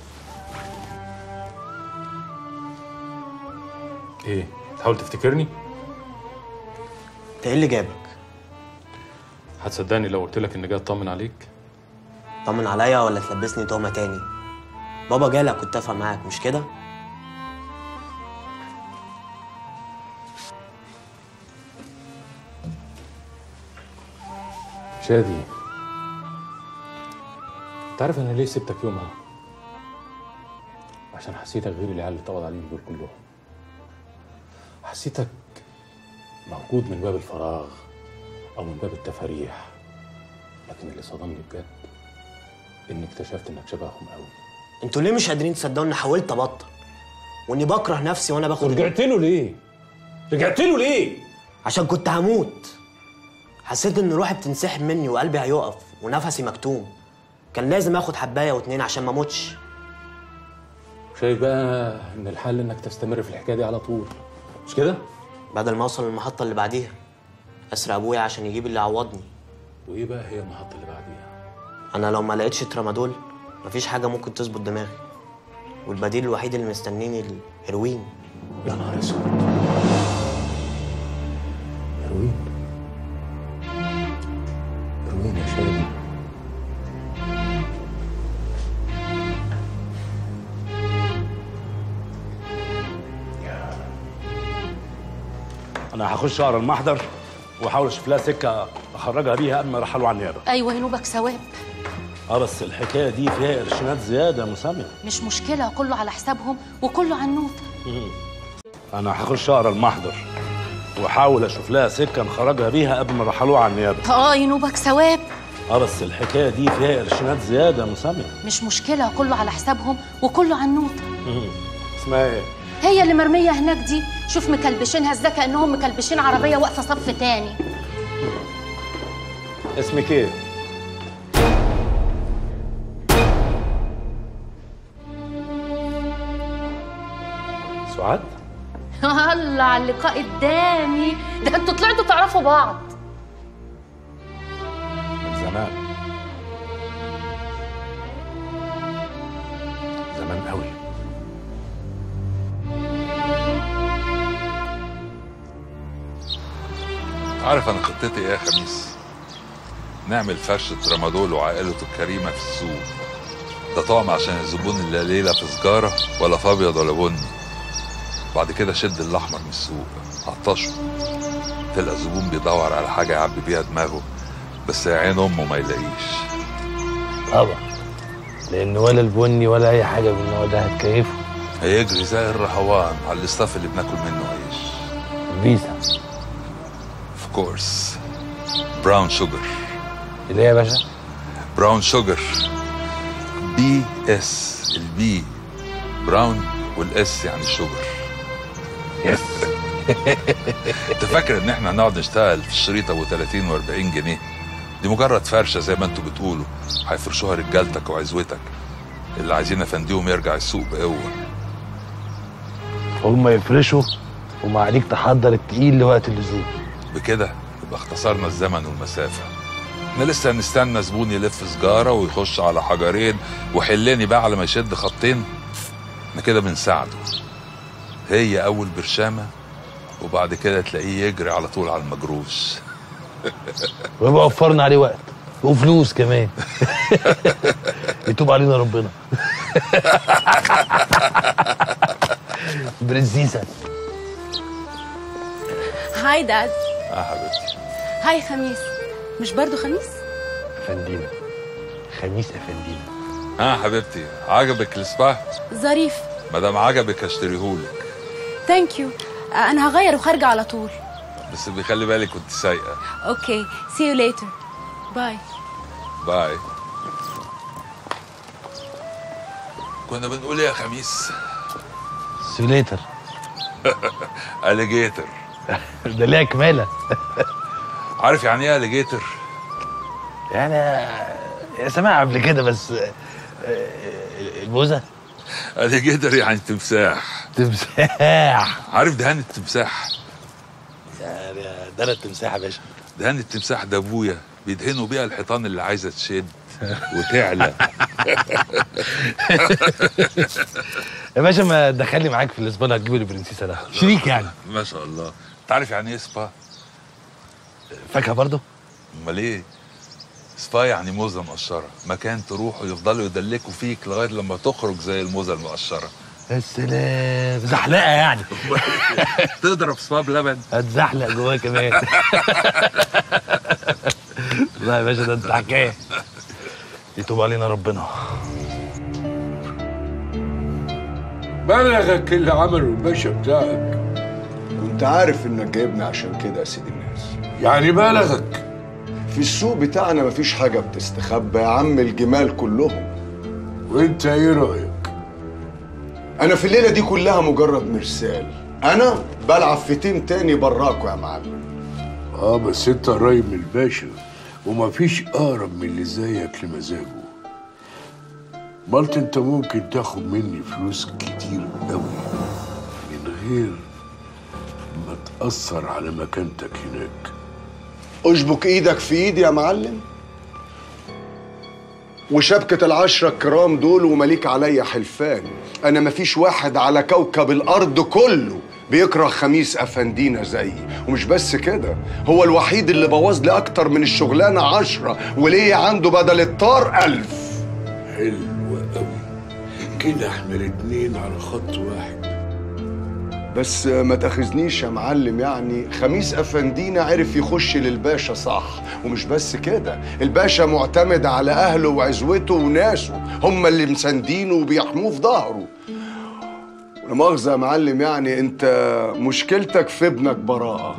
ايه تحاول تفتكرني انت ايه اللي جابك؟ هتصدقني لو قلت لك اني جاي اطمن عليك طمن عليا ولا تلبسني تهمة تاني بابا جالك كنت اتفق معاك مش كده؟ شادي انت عارف انا ليه سبتك يومها عشان حسيتك غير العيال اللي اتقبض عليهم دول كلهم حسيتك موجود من باب الفراغ او من باب التفاريح لكن اللي صدمني بجد اني اكتشفت انك شبههم قوي انتوا ليه مش قادرين تصدقوا اني حاولت ابطل واني بكره نفسي وانا باخد رجعت له ليه؟ رجعت له ليه؟ عشان كنت هموت حسيت ان روحي بتنسحب مني وقلبي هيقف ونفسي مكتوم كان لازم اخد حبايه واتنين عشان ما اموتش شايف بقى ان الحل انك تستمر في الحكايه دي على طول مش كده؟ بدل ما اوصل للمحطه اللي بعديها اسرق ابويا عشان يجيب اللي يعوضني وايه بقى هي المحطه اللي بعديها؟ انا لو ما لقيتش ترامادول مفيش حاجه ممكن تظبط دماغي والبديل الوحيد اللي مستنيني الهيروين يا نهار اسود هيروين هيروين يا شادي انا هخش اقرا المحضر واحاول اشوف لها سكه اخرجها بيها قبل ما يرحلوا عن النيابه ايوه ينوبك ثواب اه بس الحكايه دي فيها قرشينات زياده يا مسامي مش مشكله كله على حسابهم وكله على النوت انا هخش اقرا المحضر واحاول اشوف لها سكه نخرجها بيها قبل ما يرحلوها عن النيابه اه ينوبك ثواب اه بس الحكايه دي فيها قرشينات زياده يا مسامي مش مشكله كله على حسابهم وكله على النوت اسمها ايه هي اللي مرميه هناك دي شوف مكلبشينها ازاي كانهم مكلبشين عربيه واقفه صف تاني اسمك ايه سعاد الله على اللقاء الدامي ده انتوا طلعتوا تعرفوا بعض من زمان زمان قوي عارف انا خطتي ايه يا خميس نعمل فرشة رمادول وعائلته الكريمة في السوق ده طعم عشان الزبون اللي ليلة في سجارة ولا في ابيض ولا بني بعد كده شد الاحمر من السوق عطشه تلقى الزبون بيدور على حاجة يعبي بيها دماغه بس يا عين امه ما يلاقيش طبعا لان ولا البني ولا اي حاجه من النوع ده هتكيفه هيجري زي الرهوان على الاستاف اللي بناكل منه عيش فيزا اوف كورس براون شوجر اللي هي يا باشا براون شوجر بي اس البي براون والاس يعني شوجر يس انت فاكر ان احنا هنقعد نشتغل في الشريط ابو 30 و40 جنيه دي مجرد فرشه زي ما انتوا بتقولوا هيفرشوها رجالتك وعزوتك اللي عايزين افنديهم يرجع السوق بقوه هم يفرشوا وما عليك تحضر التقيل لوقت اللزوم بكده يبقى اختصرنا الزمن والمسافه احنا لسه هنستنى زبون يلف سجاره ويخش على حجرين وحلني بقى على ما يشد خطين احنا كده بنساعده هي اول برشامه وبعد كده تلاقيه يجري على طول على المجروش ويبقى وفرنا عليه وقت وفلوس كمان يتوب علينا ربنا برنسيسة هاي داد اه حبيبتي هاي خميس مش برضو خميس افندينا خميس افندينا ها حبيبتي عجبك السبا ظريف ما دام عجبك هشتريهولك ثانك يو انا هغير وخارجه على طول بس بيخلي بالك كنت سايقه اوكي سي يو ليتر باي باي كنا بنقول ايه يا خميس سيوليتر اليجيتر ده ليها كمالة عارف يعني ايه اليجيتر يعني يا سامعها قبل كده بس آه، آه، البوزة اليجيتر يعني تمساح تمساح عارف دهان التمساح يعني ده انا التمساح يا باشا دهان التمساح ده ابويا بيدهنوا بيها الحيطان اللي عايزه تشد وتعلى يا باشا ما تدخلني معاك في الاسبوع اللي هتجيبه للبرنسيسه ده شريك يعني ما شاء الله انت عارف يعني ايه سبا فاكهه برضه امال ايه سبا يعني موزه مقشره مكان تروح ويفضلوا يدلكوا فيك لغايه لما تخرج زي الموزه المقشره يا سلام زحلقه يعني تضرب سبا بلبن هتزحلق جواه كمان لا يا باشا ده انت حكايه يتوب علينا ربنا بلغك اللي عمله الباشا بتاعك كنت عارف انك جايبني عشان كده يا سيدي الناس يعني بلغك في السوق بتاعنا مفيش حاجة بتستخبى يا عم الجمال كلهم وانت ايه رأيك؟ انا في الليلة دي كلها مجرد مرسال انا بلعب في تيم تاني براكوا يا معلم اه بس انت قريب من الباشا ومفيش اقرب من اللي زيك لمزاجه مالت انت ممكن تاخد مني فلوس كتير قوي من غير ما تأثر على مكانتك هناك اشبك ايدك في ايدي يا معلم وشبكة العشرة الكرام دول ومليك عليا حلفان أنا مفيش واحد على كوكب الأرض كله بيكره خميس أفندينا زيي ومش بس كده هو الوحيد اللي بوظ لي أكتر من الشغلانة عشرة وليه عنده بدل الطار ألف حلو قوي كده احنا الاتنين على خط واحد بس ما تاخذنيش يا معلم يعني خميس افندينا عرف يخش للباشا صح ومش بس كده الباشا معتمد على اهله وعزوته وناسه هم اللي مساندينه وبيحموه في ظهره ولا مؤاخذة يا معلم يعني انت مشكلتك في ابنك براءة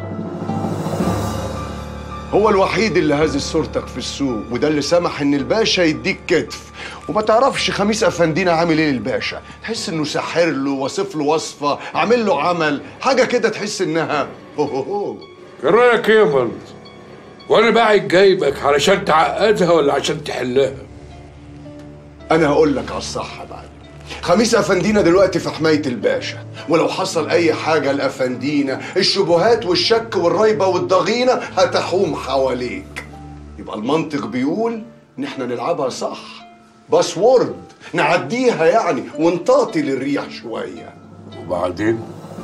هو الوحيد اللي هز صورتك في السوق وده اللي سمح ان الباشا يديك كتف وما تعرفش خميس افندينا عامل ايه للباشا تحس انه ساحر له واصف له وصفه عامل له عمل حاجه كده تحس انها هو هو هو ايه رايك ايه يا مالت؟ وانا بقى جايبك علشان تعقدها ولا عشان تحلها؟ انا هقول لك على الصح بعد خميس افندينا دلوقتي في حمايه الباشا ولو حصل اي حاجه لافندينا الشبهات والشك والريبه والضغينه هتحوم حواليك يبقى المنطق بيقول ان احنا نلعبها صح باسورد نعديها يعني ونطاطي للريح شويه وبعدين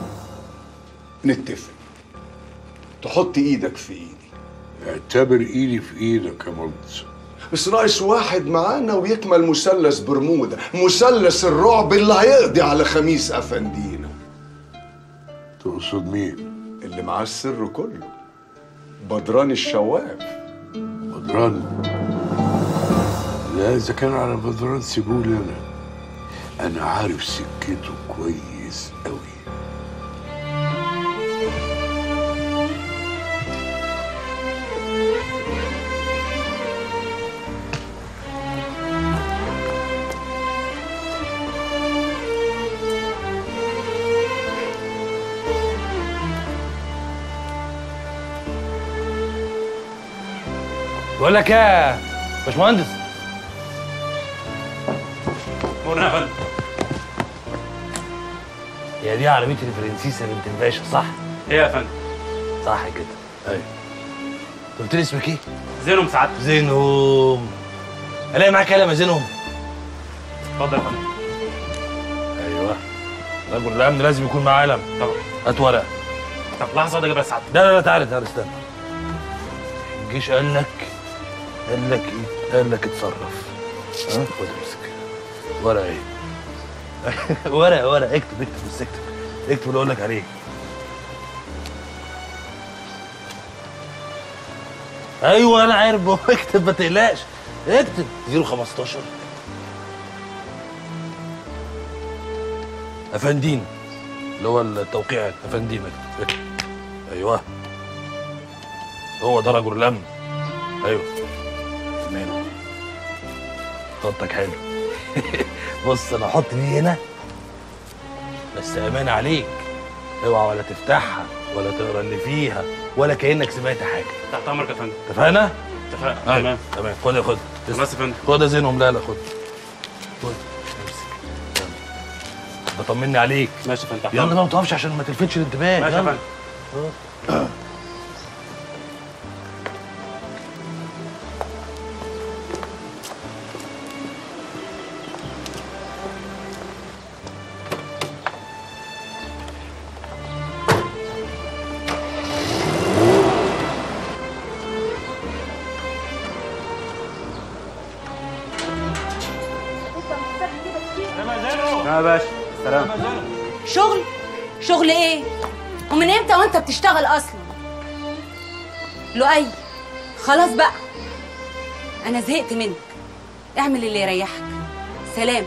نتفق تحط ايدك في ايدي اعتبر ايدي في ايدك يا مالت بس ناقص واحد معانا ويكمل مثلث برمودا مثلث الرعب اللي هيقضي على خميس افندينا تقصد مين؟ اللي معاه السر كله بدران الشواف بدران لا اذا كان على بدران سيبولي انا انا عارف سكته كويس قوي بقول لك ايه يا باشمهندس مرنا يا فندم هي دي عربيه الفرنسيسه بنت الباشا صح؟ ايه يا فندم صح كده ايوه قلت لي اسمك ايه؟ زينهم سعادتك زينهم الاقي معاك قلم يا زينهم اتفضل يا فندم ايوه رجل الامن لازم يكون معاه قلم طبعا هات ورقه طب لحظه واحده اجيبها سعادتك لا لا لا تعالى تعالى استنى الجيش قال لك قال لك ايه؟ قال لك اتصرف ها خد امسك ورقه ايه؟ ورقه ورقه اكتب اكتب بس اكتب اكتب اللي اقول لك عليه ايوه انا عارف بابا اكتب ما تقلقش اكتب 015 افندين اللي هو التوقيع افندين اكتب اكتب ايوه هو ده رجل الامن ايوه تمام خطك حلو بص انا احط دي هنا بس امان عليك اوعى ولا تفتحها ولا تقرا اللي فيها ولا كانك سمعت حاجه تحت امرك يا فندم اتفقنا؟ اتفقنا أيوة. تمام تمام خد خد خلاص يا فندم خد يا زينهم لا لا خد خد امسك يلا. بطمني عليك ماشي يا فندم تحت يلا أمرك. بقى ما تقفش عشان ما تلفتش الانتباه ماشي يا يلا. فندم آه. يا باشا سلام شغل شغل ايه ومن امتى وانت بتشتغل اصلا لؤي خلاص بقى انا زهقت منك اعمل اللي يريحك سلام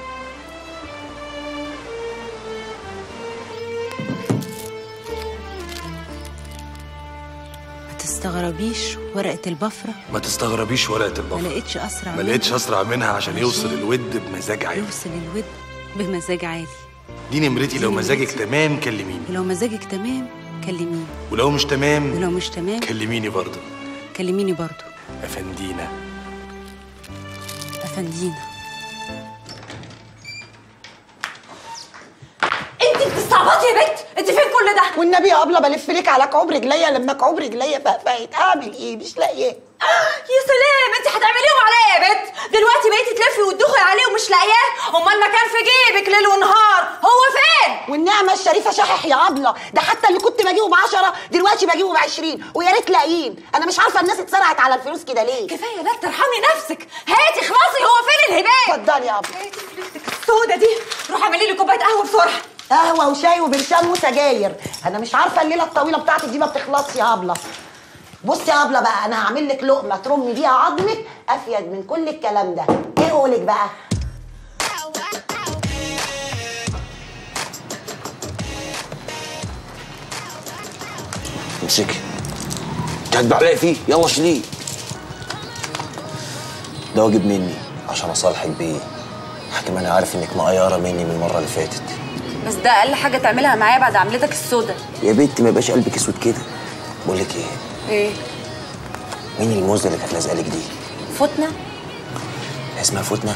ما تستغربيش ورقة البفرة ما تستغربيش ورقة ما البفر لقيتش أسرع ما لقيتش منها. أسرع منها عشان يوصل عشان الود بمزاج عالي يوصل الود بمزاج عالي دي نمرتي لو دي مزاجك نمرتي. تمام كلميني ولو مزاجك تمام كلميني ولو مش تمام ولو مش تمام كلميني برضه كلميني برضو أفندينا أفندينا انت بتستعبطي يا بنت انت فين كل ده والنبي يا ابله بلف لك على كعوب رجليا لما كعوب رجليا فقفقت اعمل ايه مش لاقياه يا سلام انت هتعمليهم عليا يا بنت دلوقتي بقيتي تلفي وتدوخي عليه ومش لاقياه امال ما كان في جيبك ليل ونهار هو فين والنعمه الشريفه شحح يا ابله ده حتى اللي كنت بجيبه ب 10 دلوقتي بجيبه ب 20 ويا ريت لاقيين انا مش عارفه الناس اتسرعت على الفلوس كده ليه كفايه لا ترحمي نفسك هاتي خلاصي هو فين الهباب اتفضلي يا ابله هاتي فلوسك السودة دي روحي اعملي لي كوبايه قهوه بسرعه قهوه وشاي وبرشام وسجاير انا مش عارفه الليله الطويله بتاعتك دي ما بتخلصش يا ابله بصي يا ابله بقى انا هعمل لك لقمه ترمي بيها عظمك افيد من كل الكلام ده ايه قولك بقى امسكي كاتب عليا فيه يلا شيليه ده واجب مني عشان اصالحك بيه حكم انا عارف انك مقيره مني من المره اللي فاتت بس ده اقل حاجه تعملها معايا بعد عملتك السودة يا بنتي ما يبقاش قلبك اسود كده بقول لك ايه ايه مين الموزه اللي كانت لازقه لك دي فتنه اسمها فتنه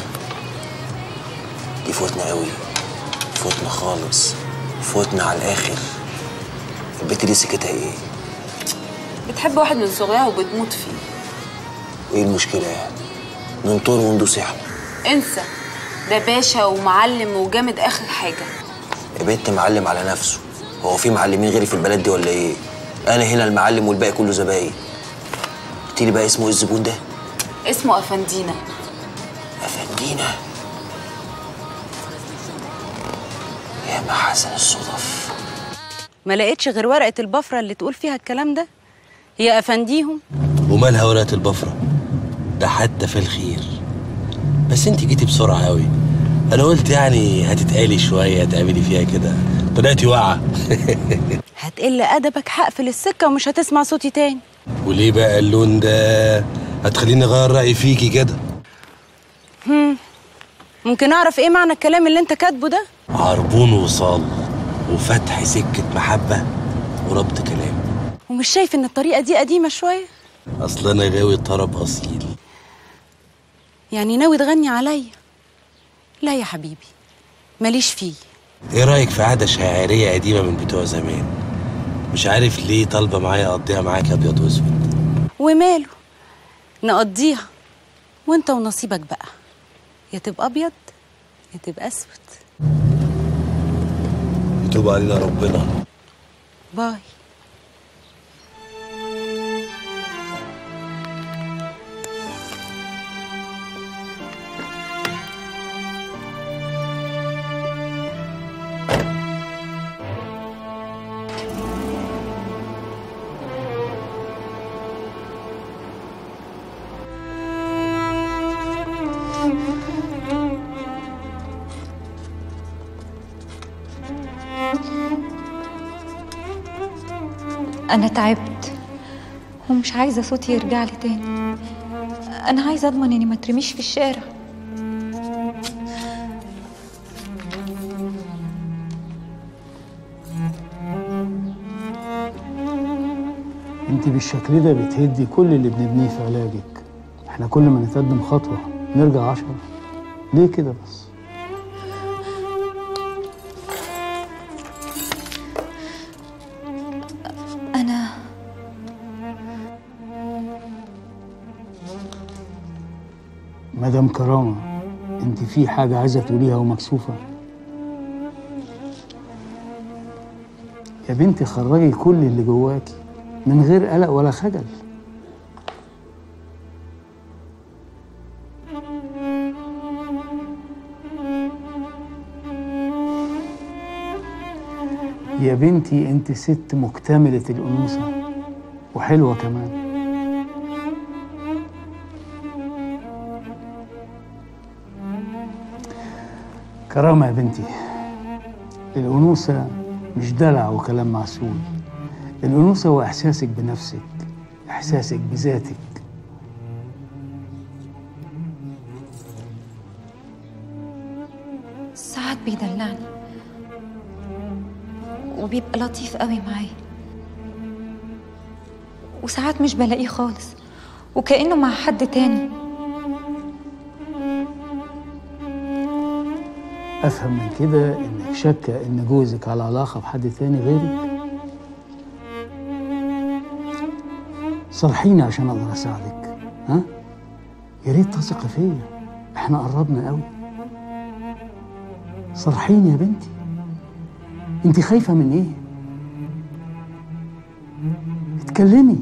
دي فتنه قوي فتنه خالص فتنه على الاخر البت دي سكتها ايه بتحب واحد من صغيرها وبتموت فيه وايه المشكله يعني ننطر وندوس احنا انسى ده باشا ومعلم وجامد اخر حاجه يا بنت معلم على نفسه هو في معلمين غيري في البلد دي ولا ايه انا هنا المعلم والباقي كله زباين قلت لي بقى اسمه ايه الزبون ده اسمه افندينا افندينا يا محاسن الصدف ما لقيتش غير ورقه البفره اللي تقول فيها الكلام ده هي افنديهم ومالها ورقة البفرة ده حتى في الخير بس انت جيتي بسرعة قوي انا قلت يعني هتتقالي شوية تعملي فيها كده طلعتي واقعة هتقل ادبك هقفل السكه ومش هتسمع صوتي تاني وليه بقى اللون ده هتخليني اغير رأيي فيكي كده هم. ممكن اعرف ايه معنى الكلام اللي انت كاتبه ده عربون وصال وفتح سكة محبة وربط كلام ومش شايف ان الطريقه دي قديمه شويه اصل انا غاوي طرب اصيل يعني ناوي تغني عليا لا يا حبيبي ماليش فيه ايه رايك في عاده شاعريه قديمه من بتوع زمان مش عارف ليه طالبه معايا اقضيها معاك ابيض واسود وماله نقضيها وانت ونصيبك بقى يا تبقى ابيض يا تبقى اسود يتوب علينا ربنا باي أنا تعبت ومش عايزة صوتي يرجع لي تاني أنا عايزة أضمن إني ما ترميش في الشارع انت بالشكل ده بتهدي كل اللي بنبنيه في علاجك احنا كل ما نتقدم خطوة نرجع عشرة ليه كده بس أنا مدام كرامة انت في حاجة عايزة تقوليها ومكسوفة يا بنتي خرجي كل اللي جواكي من غير قلق ولا خجل يا بنتي انت ست مكتملة الأنوثة وحلوة كمان كرامة يا بنتي الأنوثة مش دلع وكلام معسول الأنوثة هو إحساسك بنفسك إحساسك بذاتك ساعات بيدلعني وبيبقى لطيف قوي معايا وساعات مش بلاقيه خالص وكأنه مع حد تاني أفهم من كده إنك شاكة إن جوزك على علاقة بحد تاني غيرك صرحيني عشان أقدر أساعدك ها يا ريت تثقي فيا إحنا قربنا قوي صرحيني يا بنتي انت خايفة من ايه؟ اتكلمي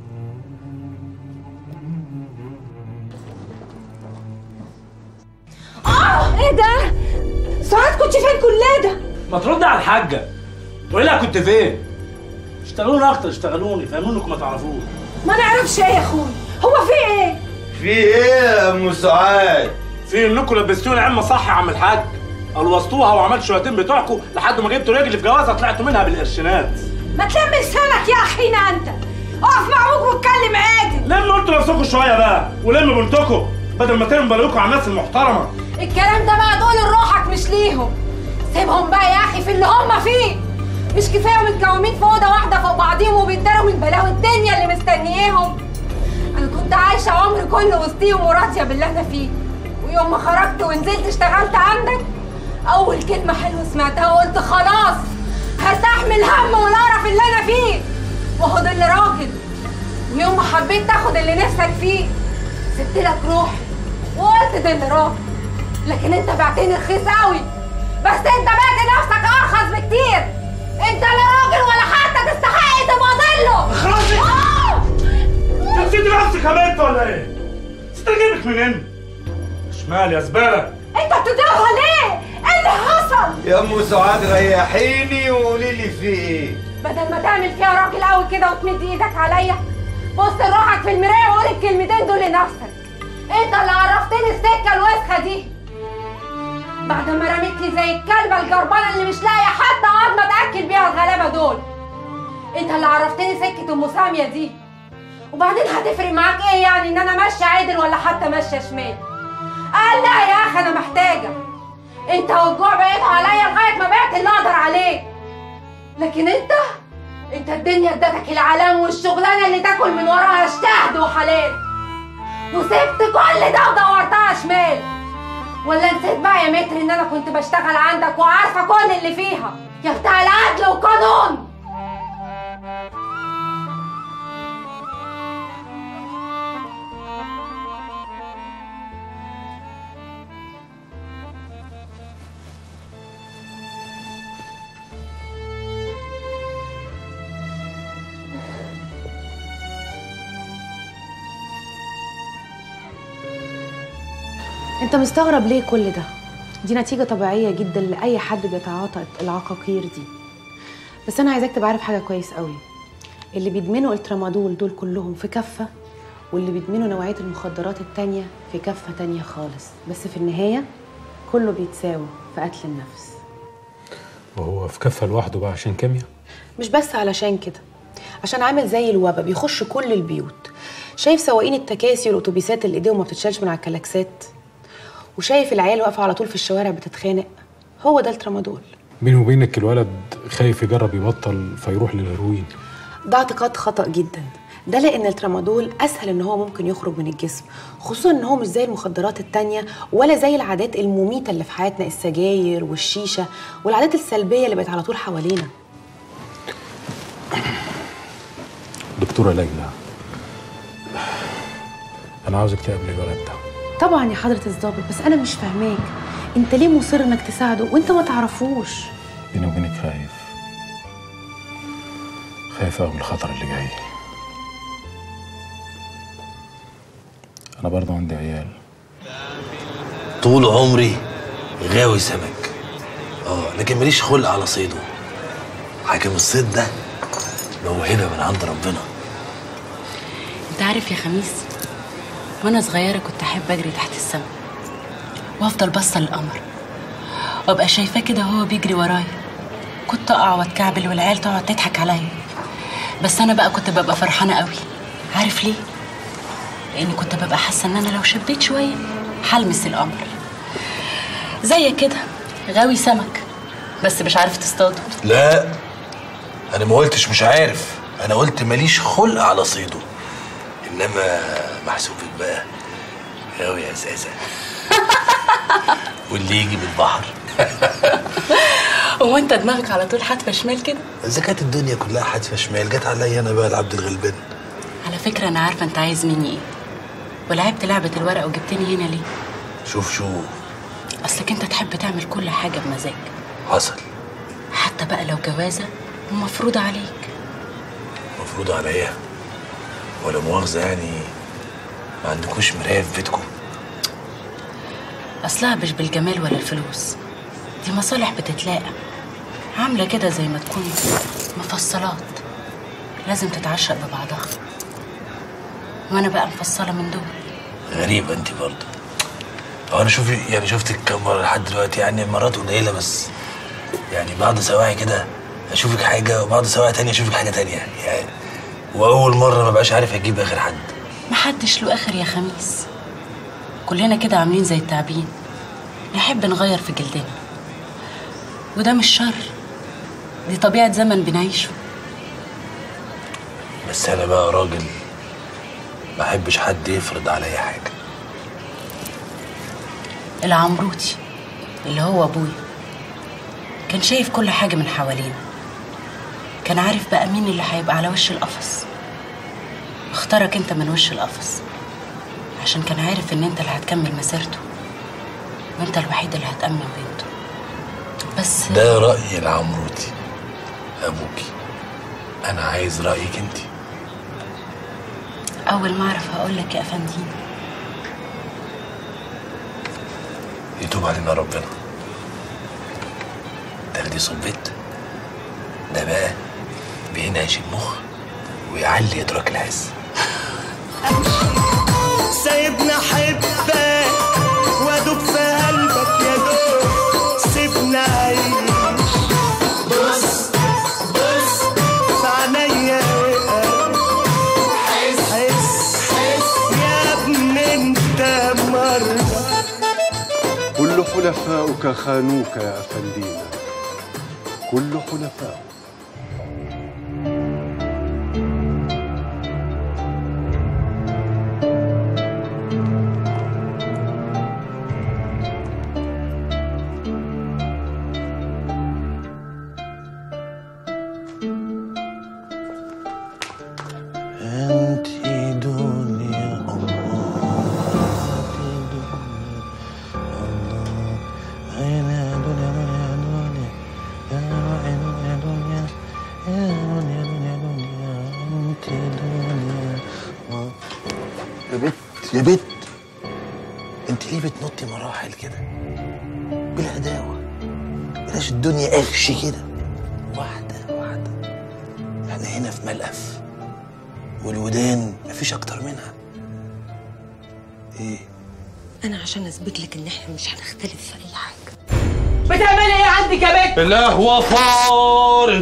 اه ايه ده؟ ساعات كنت فين كل ده؟ ما ترد على الحاجه والا كنت فين اشتغلوني اكتر اشتغلوني فهموني انكم ما تعرفوش ما نعرفش ايه يا اخوي هو في ايه؟ في ايه يا ام سعاد في انكم لبستوني عمه صح يا عم الحاج الوسطوها وعملت شويتين بتوعكم لحد ما جبتوا رجلي في جوازه طلعتوا منها بالقرشينات ما تلم لسانك يا اخينا انت اقف مع ابوك واتكلم عادي لموا انتوا نفسكم شويه بقى ولموا بنتكم بدل ما ترموا بالكم على الناس المحترمه الكلام ده بقى تقول لروحك مش ليهم سيبهم بقى يا اخي في اللي هم فيه مش كفايه متكومين في اوضه واحده فوق بعضيهم وبيتداروا من بلاوي الدنيا اللي مستنياهم انا كنت عايشه عمري كله وسطيهم وراضيه باللي انا فيه ويوم ما خرجت ونزلت اشتغلت عندك اول كلمه حلوه سمعتها وقلت خلاص هستحمل الهم والقرف اللي انا فيه وهو ده اللي راجل ويوم ما حبيت تاخد اللي نفسك فيه سبت لك روحي وقلت ده اللي راجل لكن انت بعتني رخيص قوي بس انت بعت نفسك ارخص بكتير انت لا راجل ولا حتى تستحق تبقى ضله اخرسي نسيتي نفسك يا بنت ولا ايه؟ استجيبك منين؟ شمال يا زباله انت بتدوها ليه؟ ايه اللي حصل؟ يا ام سعاد ريحيني وقولي لي في ايه بدل ما تعمل فيها راجل قوي كده وتمد ايدك عليا بص لروحك في المرايه وقول الكلمتين دول لنفسك انت اللي عرفتني السكه الوسخه دي بعد ما رميتني زي الكلبه الجربانه اللي مش لاقيه حتى عظمه تاكل بيها الغلابه دول انت اللي عرفتني سكه ام ساميه دي وبعدين هتفرق معاك ايه يعني ان انا ماشيه عدل ولا حتى ماشيه شمال قال لا يا اخي انا محتاجه انت والجوع بقيت عليا لغايه ما بعت اللي اقدر عليه لكن انت انت الدنيا ادتك العلام والشغلانه اللي تاكل من وراها اجتهد وحلال وسبت كل ده ودورتها شمال ولا نسيت بقى يا متر ان انا كنت بشتغل عندك وعارفه كل اللي فيها يا بتاع العدل والقانون انت مستغرب ليه كل ده دي نتيجة طبيعية جدا لأي حد بيتعاطى العقاقير دي بس أنا عايزاك تبقى عارف حاجة كويس قوي اللي بيدمنوا الترامادول دول كلهم في كفة واللي بيدمنوا نوعية المخدرات التانية في كفة تانية خالص بس في النهاية كله بيتساوى في قتل النفس وهو في كفه لوحده بقى عشان كيمياء مش بس علشان كده عشان عامل زي الوبا بيخش كل البيوت شايف سواقين التكاسي والاتوبيسات اللي ايديهم ما بتتشالش من على الكلاكسات وشايف العيال واقفه على طول في الشوارع بتتخانق هو ده الترامادول بيني وبينك الولد خايف يجرب يبطل فيروح للهيروين ده اعتقاد خطأ جدا ده لان الترامادول اسهل ان هو ممكن يخرج من الجسم خصوصا ان هو مش زي المخدرات التانية ولا زي العادات المميتة اللي في حياتنا السجاير والشيشة والعادات السلبية اللي بقت على طول حوالينا دكتوره ليلى انا عاوزك تقابلي الولد ده طبعا يا حضرة الضابط بس انا مش فاهماك انت ليه مصر انك تساعده وانت ما تعرفوش بيني وبينك خايف خايف قوي من الخطر اللي جاي انا برضه عندي عيال طول عمري غاوي سمك اه لكن ماليش خلق على صيده حاكم الصيد ده موهبه من عند ربنا انت عارف يا خميس وانا صغيره كنت احب اجري تحت السما وافضل باصه للقمر وابقى شايفاه كده وهو بيجري ورايا كنت اقع واتكعبل والعيال تقعد تضحك عليا بس انا بقى كنت ببقى فرحانه قوي عارف ليه لاني كنت ببقى حاسه ان انا لو شديت شويه هلمس القمر زيك كده غاوي سمك بس مش عارف تصطاده لا انا ما قلتش مش عارف انا قلت ماليش خلق على صيده انما محسوبك بقى غاوي يا اساسا واللي يجي بالبحر هو انت دماغك على طول حاتفه شمال كده اذا كانت الدنيا كلها حادفه شمال جت عليا انا بقى العبد الغلبان على فكره انا عارفه انت عايز مني ايه ولعبت لعبه الورقه وجبتني هنا ليه شوف شوف اصلك انت تحب تعمل كل حاجه بمزاج حصل حتى بقى لو جوازه ومفروضه عليك مفروض عليا ولا مؤاخذه يعني ما عندكوش مرايه في بيتكم اصلها مش بالجمال ولا الفلوس دي مصالح بتتلاقى عامله كده زي ما تكون مفصلات لازم تتعشق ببعضها وانا بقى مفصله من دول غريبه انت برضه هو انا شوفي يعني شفتك كم مره لحد دلوقتي يعني مرات قليله بس يعني بعض سواعي كده اشوفك حاجه وبعض سواعي تانية اشوفك حاجه تانية يعني, يعني واول مره ما بقاش عارف اجيب اخر حد محدش له اخر يا خميس كلنا كده عاملين زي التعبين نحب نغير في جلدنا وده مش شر دي طبيعة زمن بنعيشه بس انا بقى راجل ما احبش حد يفرض عليا حاجه العمروتي اللي هو ابويا كان شايف كل حاجة من حوالينا كان عارف بقى مين اللي هيبقى على وش القفص اختارك انت من وش القفص عشان كان عارف ان انت اللي هتكمل مسيرته وانت الوحيد اللي هتأمن بنته بس ده راي العمروتي ابوكي انا عايز رايك انت اول ما اعرف هقول لك يا افندينا يتوب علينا ربنا تاخدي صبيت ده بقى بينعش المخ ويعلي ادراك العز سايبني احبك وادوب في قلبك يا دوب سيبني اعيش بص بص في عينيا حس حس يا ابني انت مرة كل حلفاؤك خانوك يا أفندينا كل حلفاؤك انت دنيا يا بت يا بت انت ليه بتنطي مراحل كده بلا هداوه بلاش الدنيا قرش كده واحده واحده احنا هنا في ملقف والودان مفيش اكتر منها ايه انا عشان اثبت لك ان احنا مش هنختلف في اي حاجه بتعملي ايه عندك يا بنت؟ القهوة فارت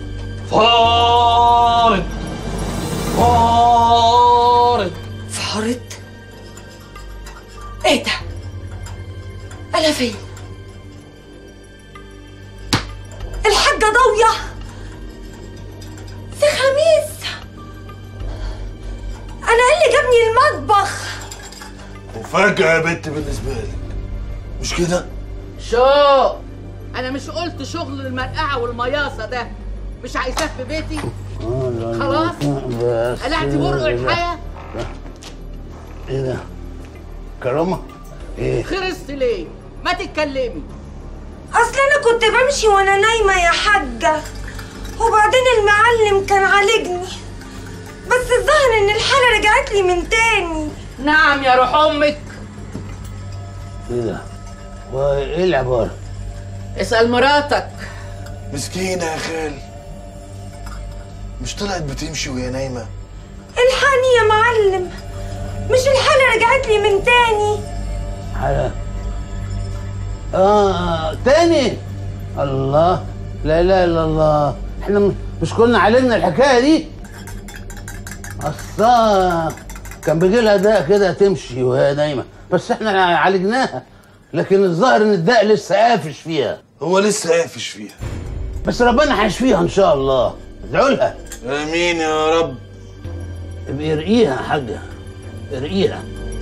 فارت فارت فارت ايه ده؟ انا فين؟ الحاجة ضاوية في خميس انا ايه اللي جابني المطبخ؟ مفاجأة يا بنت بالنسبة لك مش كده؟ شو انا مش قلت شغل المرقعه والمياصه ده مش عايزاه في بيتي خلاص قلعت برقع الحياه ايه ده؟ كرامة؟ ايه؟ خرست ليه ما تتكلمي اصل انا كنت بمشي وانا نايمه يا حاجه وبعدين المعلم كان عالجني بس الظاهر ان الحاله رجعت لي من تاني نعم يا روح امك ايه ده؟ وايه العبارة؟ اسال مراتك مسكينة يا خال مش طلعت بتمشي وهي نايمه الحقني يا معلم مش الحالة رجعت لي من تاني حلا اه تاني الله لا اله الا الله احنا م- مش كنا علمنا الحكايه دي اصلا كان بيجي لها داء كده تمشي وهي نايمه بس احنا عالجناها لكن الظاهر ان الداء لسه قافش فيها هو لسه قافش فيها بس ربنا هيشفيها ان شاء الله ادعوا لها امين يا رب ابقي ارقيها يا حاجه ارقيها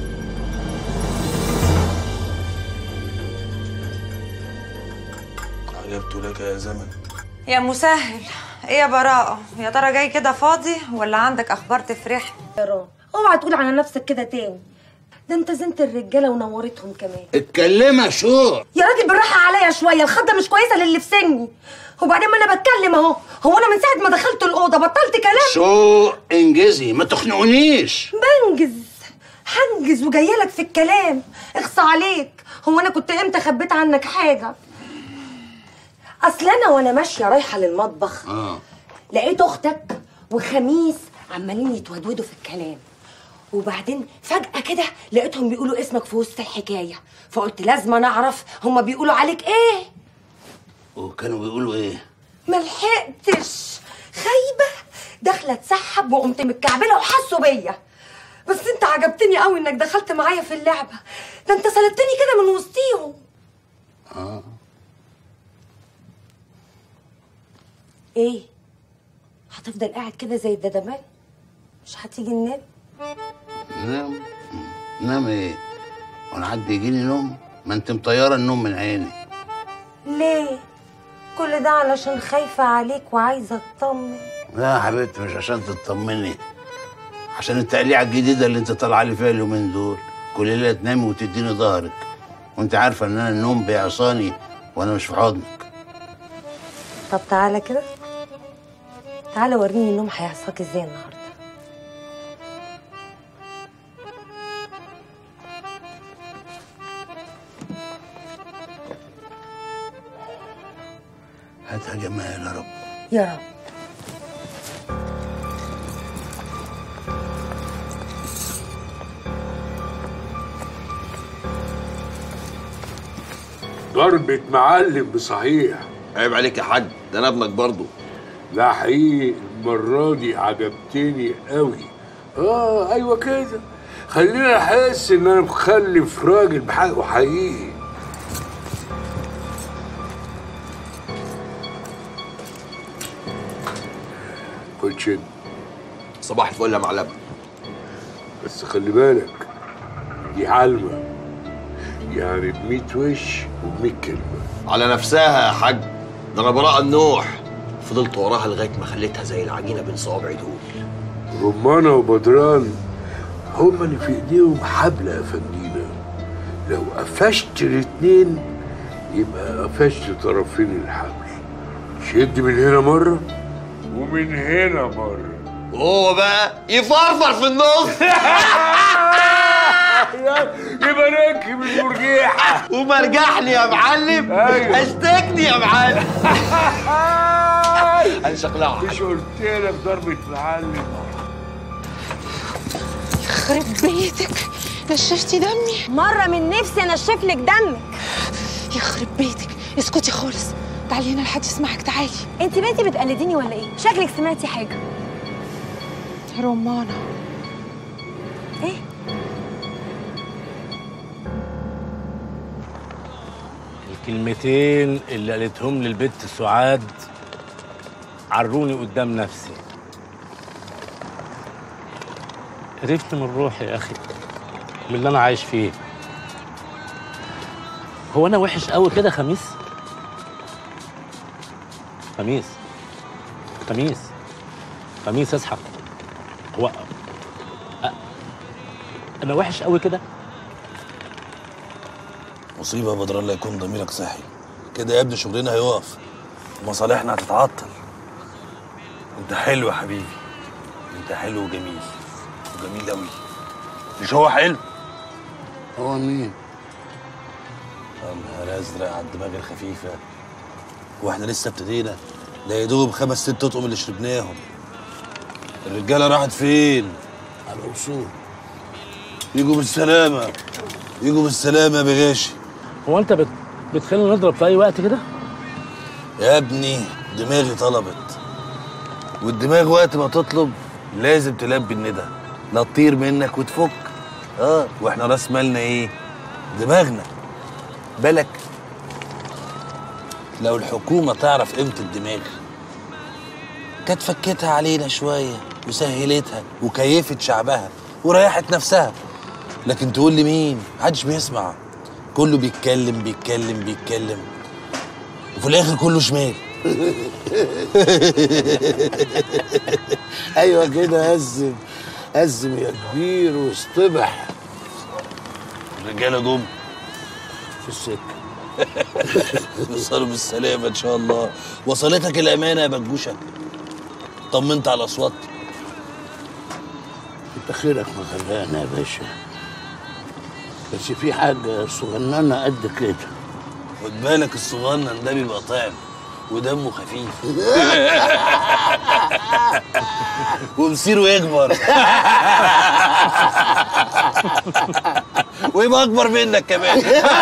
عجبت لك يا زمن يا مسهل ايه يا براءة يا ترى جاي كده فاضي ولا عندك اخبار تفرحني اوعى تقول على نفسك كده تاني ده انت زنت الرجاله ونورتهم كمان اتكلمها شو يا راجل بالراحه عليا شويه الخضه مش كويسه للي في سني وبعدين ما انا بتكلم اهو هو انا من ساعه ما دخلت الاوضه بطلت كلام شو انجزي ما تخنقونيش بنجز هنجز وجايه لك في الكلام اخصى عليك هو انا كنت امتى خبيت عنك حاجه اصل انا وانا ماشيه رايحه للمطبخ اه لقيت اختك وخميس عمالين يتودودوا في الكلام وبعدين فجأة كده لقيتهم بيقولوا اسمك في وسط الحكاية فقلت لازم أنا أعرف هما بيقولوا عليك إيه وكانوا بيقولوا ايه ملحقتش خايبة داخلة اتسحب وقمت متكعبلة وحسوا بيا بس انت عجبتني قوي انك دخلت معايا في اللعبة ده انت سلبتني كده من وسطيهم اه ايه هتفضل قاعد كده زي الددمان مش هتيجي ننام نام نام ايه وانا حد يجيني نوم ما انت مطيره النوم من عيني ليه كل ده علشان خايفة عليك وعايزة اطمن لا يا حبيبتي مش عشان تطمني عشان التقليعه الجديده اللي انت طالعه لي فيها اليومين دول كل ليله تنامي وتديني ظهرك وانت عارفه ان انا النوم بيعصاني وانا مش في حضنك طب تعالى كده تعالى وريني النوم هيعصاك ازاي النهارده هاتها جمال يا رب يا رب ضربة معلم بصحيح عيب عليك يا حاج ده انا ابنك برضه لا حقيقي المرة دي عجبتني قوي اه ايوه كده خليني احس ان انا مخلف راجل بحقه حقيقي خد شد صباح الفل يا معلم بس خلي بالك دي علمة يعني بميت وش وبميت كلمة على نفسها يا حاج ده انا براءة النوح فضلت وراها لغايه ما خليتها زي العجينه بين صوابعي دول رمانة وبدران هما اللي في ايديهم حبل يا فندينا لو قفشت الاتنين يبقى قفشت طرفين الحبل شد من هنا مرة ومن هنا مرة وهو بقى يفرفر في النص يبقى راكب المرجيحة ومرجحني يا معلم أيوة. اشتكني يا معلم هنشقلعها مش قلت لك ضربة معلم يخرب بيتك نشفتي دمي مرة من نفسي انشف لك دمك يخرب بيتك اسكتي خالص تعالي هنا لحد يسمعك تعالي انت بنتي بتقلديني ولا ايه شكلك سمعتي حاجة رمانة ايه الكلمتين اللي قالتهم لي البت سعاد عروني قدام نفسي قرفت من روحي يا اخي من اللي انا عايش فيه هو انا وحش قوي كده خميس خميس خميس خميس اصحى هو أ- انا وحش قوي كده مصيبه يا بدر الله يكون ضميرك صحي كده يا ابني شغلنا هيقف مصالحنا هتتعطل انت حلو يا حبيبي انت حلو وجميل وجميل قوي مش هو حلو هو مين يا نهار ازرق على الدماغ الخفيفه واحنا لسه ابتدينا ده يا دوب خمس ست اطقم اللي شربناهم الرجاله راحت فين على الوصول يجوا بالسلامه يجوا بالسلامه يا بغاشي هو انت بت... بتخلينا نضرب في اي وقت كده يا ابني دماغي طلبت والدماغ وقت ما تطلب لازم تلبي الندى لا تطير منك وتفك اه واحنا راس مالنا ايه دماغنا بالك لو الحكومه تعرف قيمه الدماغ كانت فكتها علينا شويه وسهلتها وكيفت شعبها وريحت نفسها لكن تقول لي مين محدش بيسمع كله بيتكلم بيتكلم بيتكلم وفي الاخر كله شمال ايوه كده قزم قزم يا كبير واصطبح الرجاله جم في السكه وصلوا بالسلامه ان شاء الله وصلتك الامانه يا بجوشه طمنت على الاصوات انت خيرك مغرقنا يا باشا بس في حاجه صغننه قد كده خد بالك الصغنن ده بيبقى طعم ودمه خفيف ومصيره يكبر ويبقى اكبر منك كمان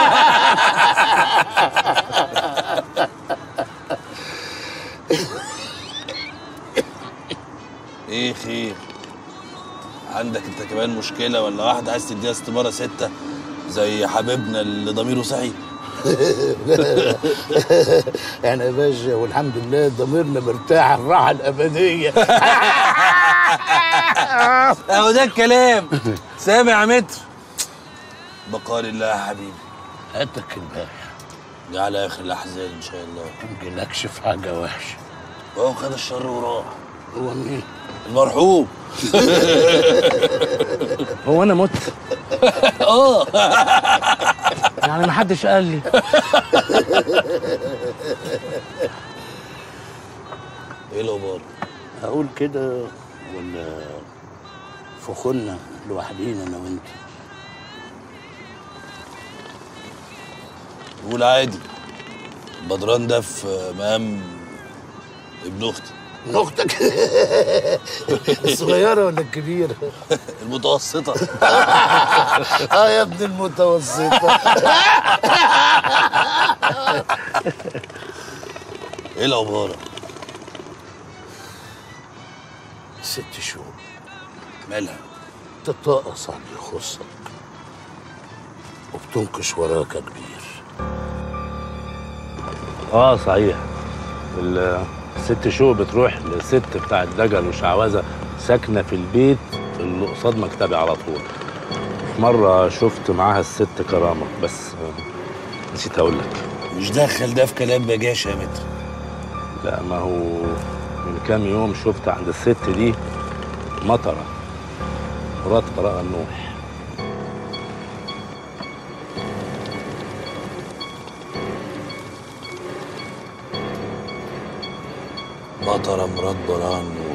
ايه خير عندك انت كمان مشكله ولا واحده عايز تديها استماره سته زي حبيبنا اللي ضميره صحي يعني يا باشا والحمد لله ضميرنا مرتاح الراحه الابديه اهو ده الكلام سامع يا متر بقال الله يا حبيبي هاتك البارح دي على اخر الاحزان ان شاء الله يمكن اكشف حاجه وحشه وهو خد الشر وراح هو مين؟ المرحوم هو انا مت اه يعني محدش قال لي ايه الاخبار اقول كده ولا فخنا لوحدينا انا وانت قول عادي بدران ده في مقام ابن اختي ابن اختك الصغيره ولا الكبيره المتوسطه اه يا ابن المتوسطه ايه العباره ست شهور مالها تتطقص عن اللي يخصك وبتنكش وراك يا كبير اه صحيح الست شو بتروح للست بتاع الدجل وشعوذه ساكنه في البيت اللي قصاد مكتبي على طول في مره شفت معاها الست كرامه بس آه، نسيت اقول لك مش دخل ده في كلام بجاشه يا متر لا ما هو من كام يوم شفت عند الست دي مطره مرات براءة النوح مطره مراد بران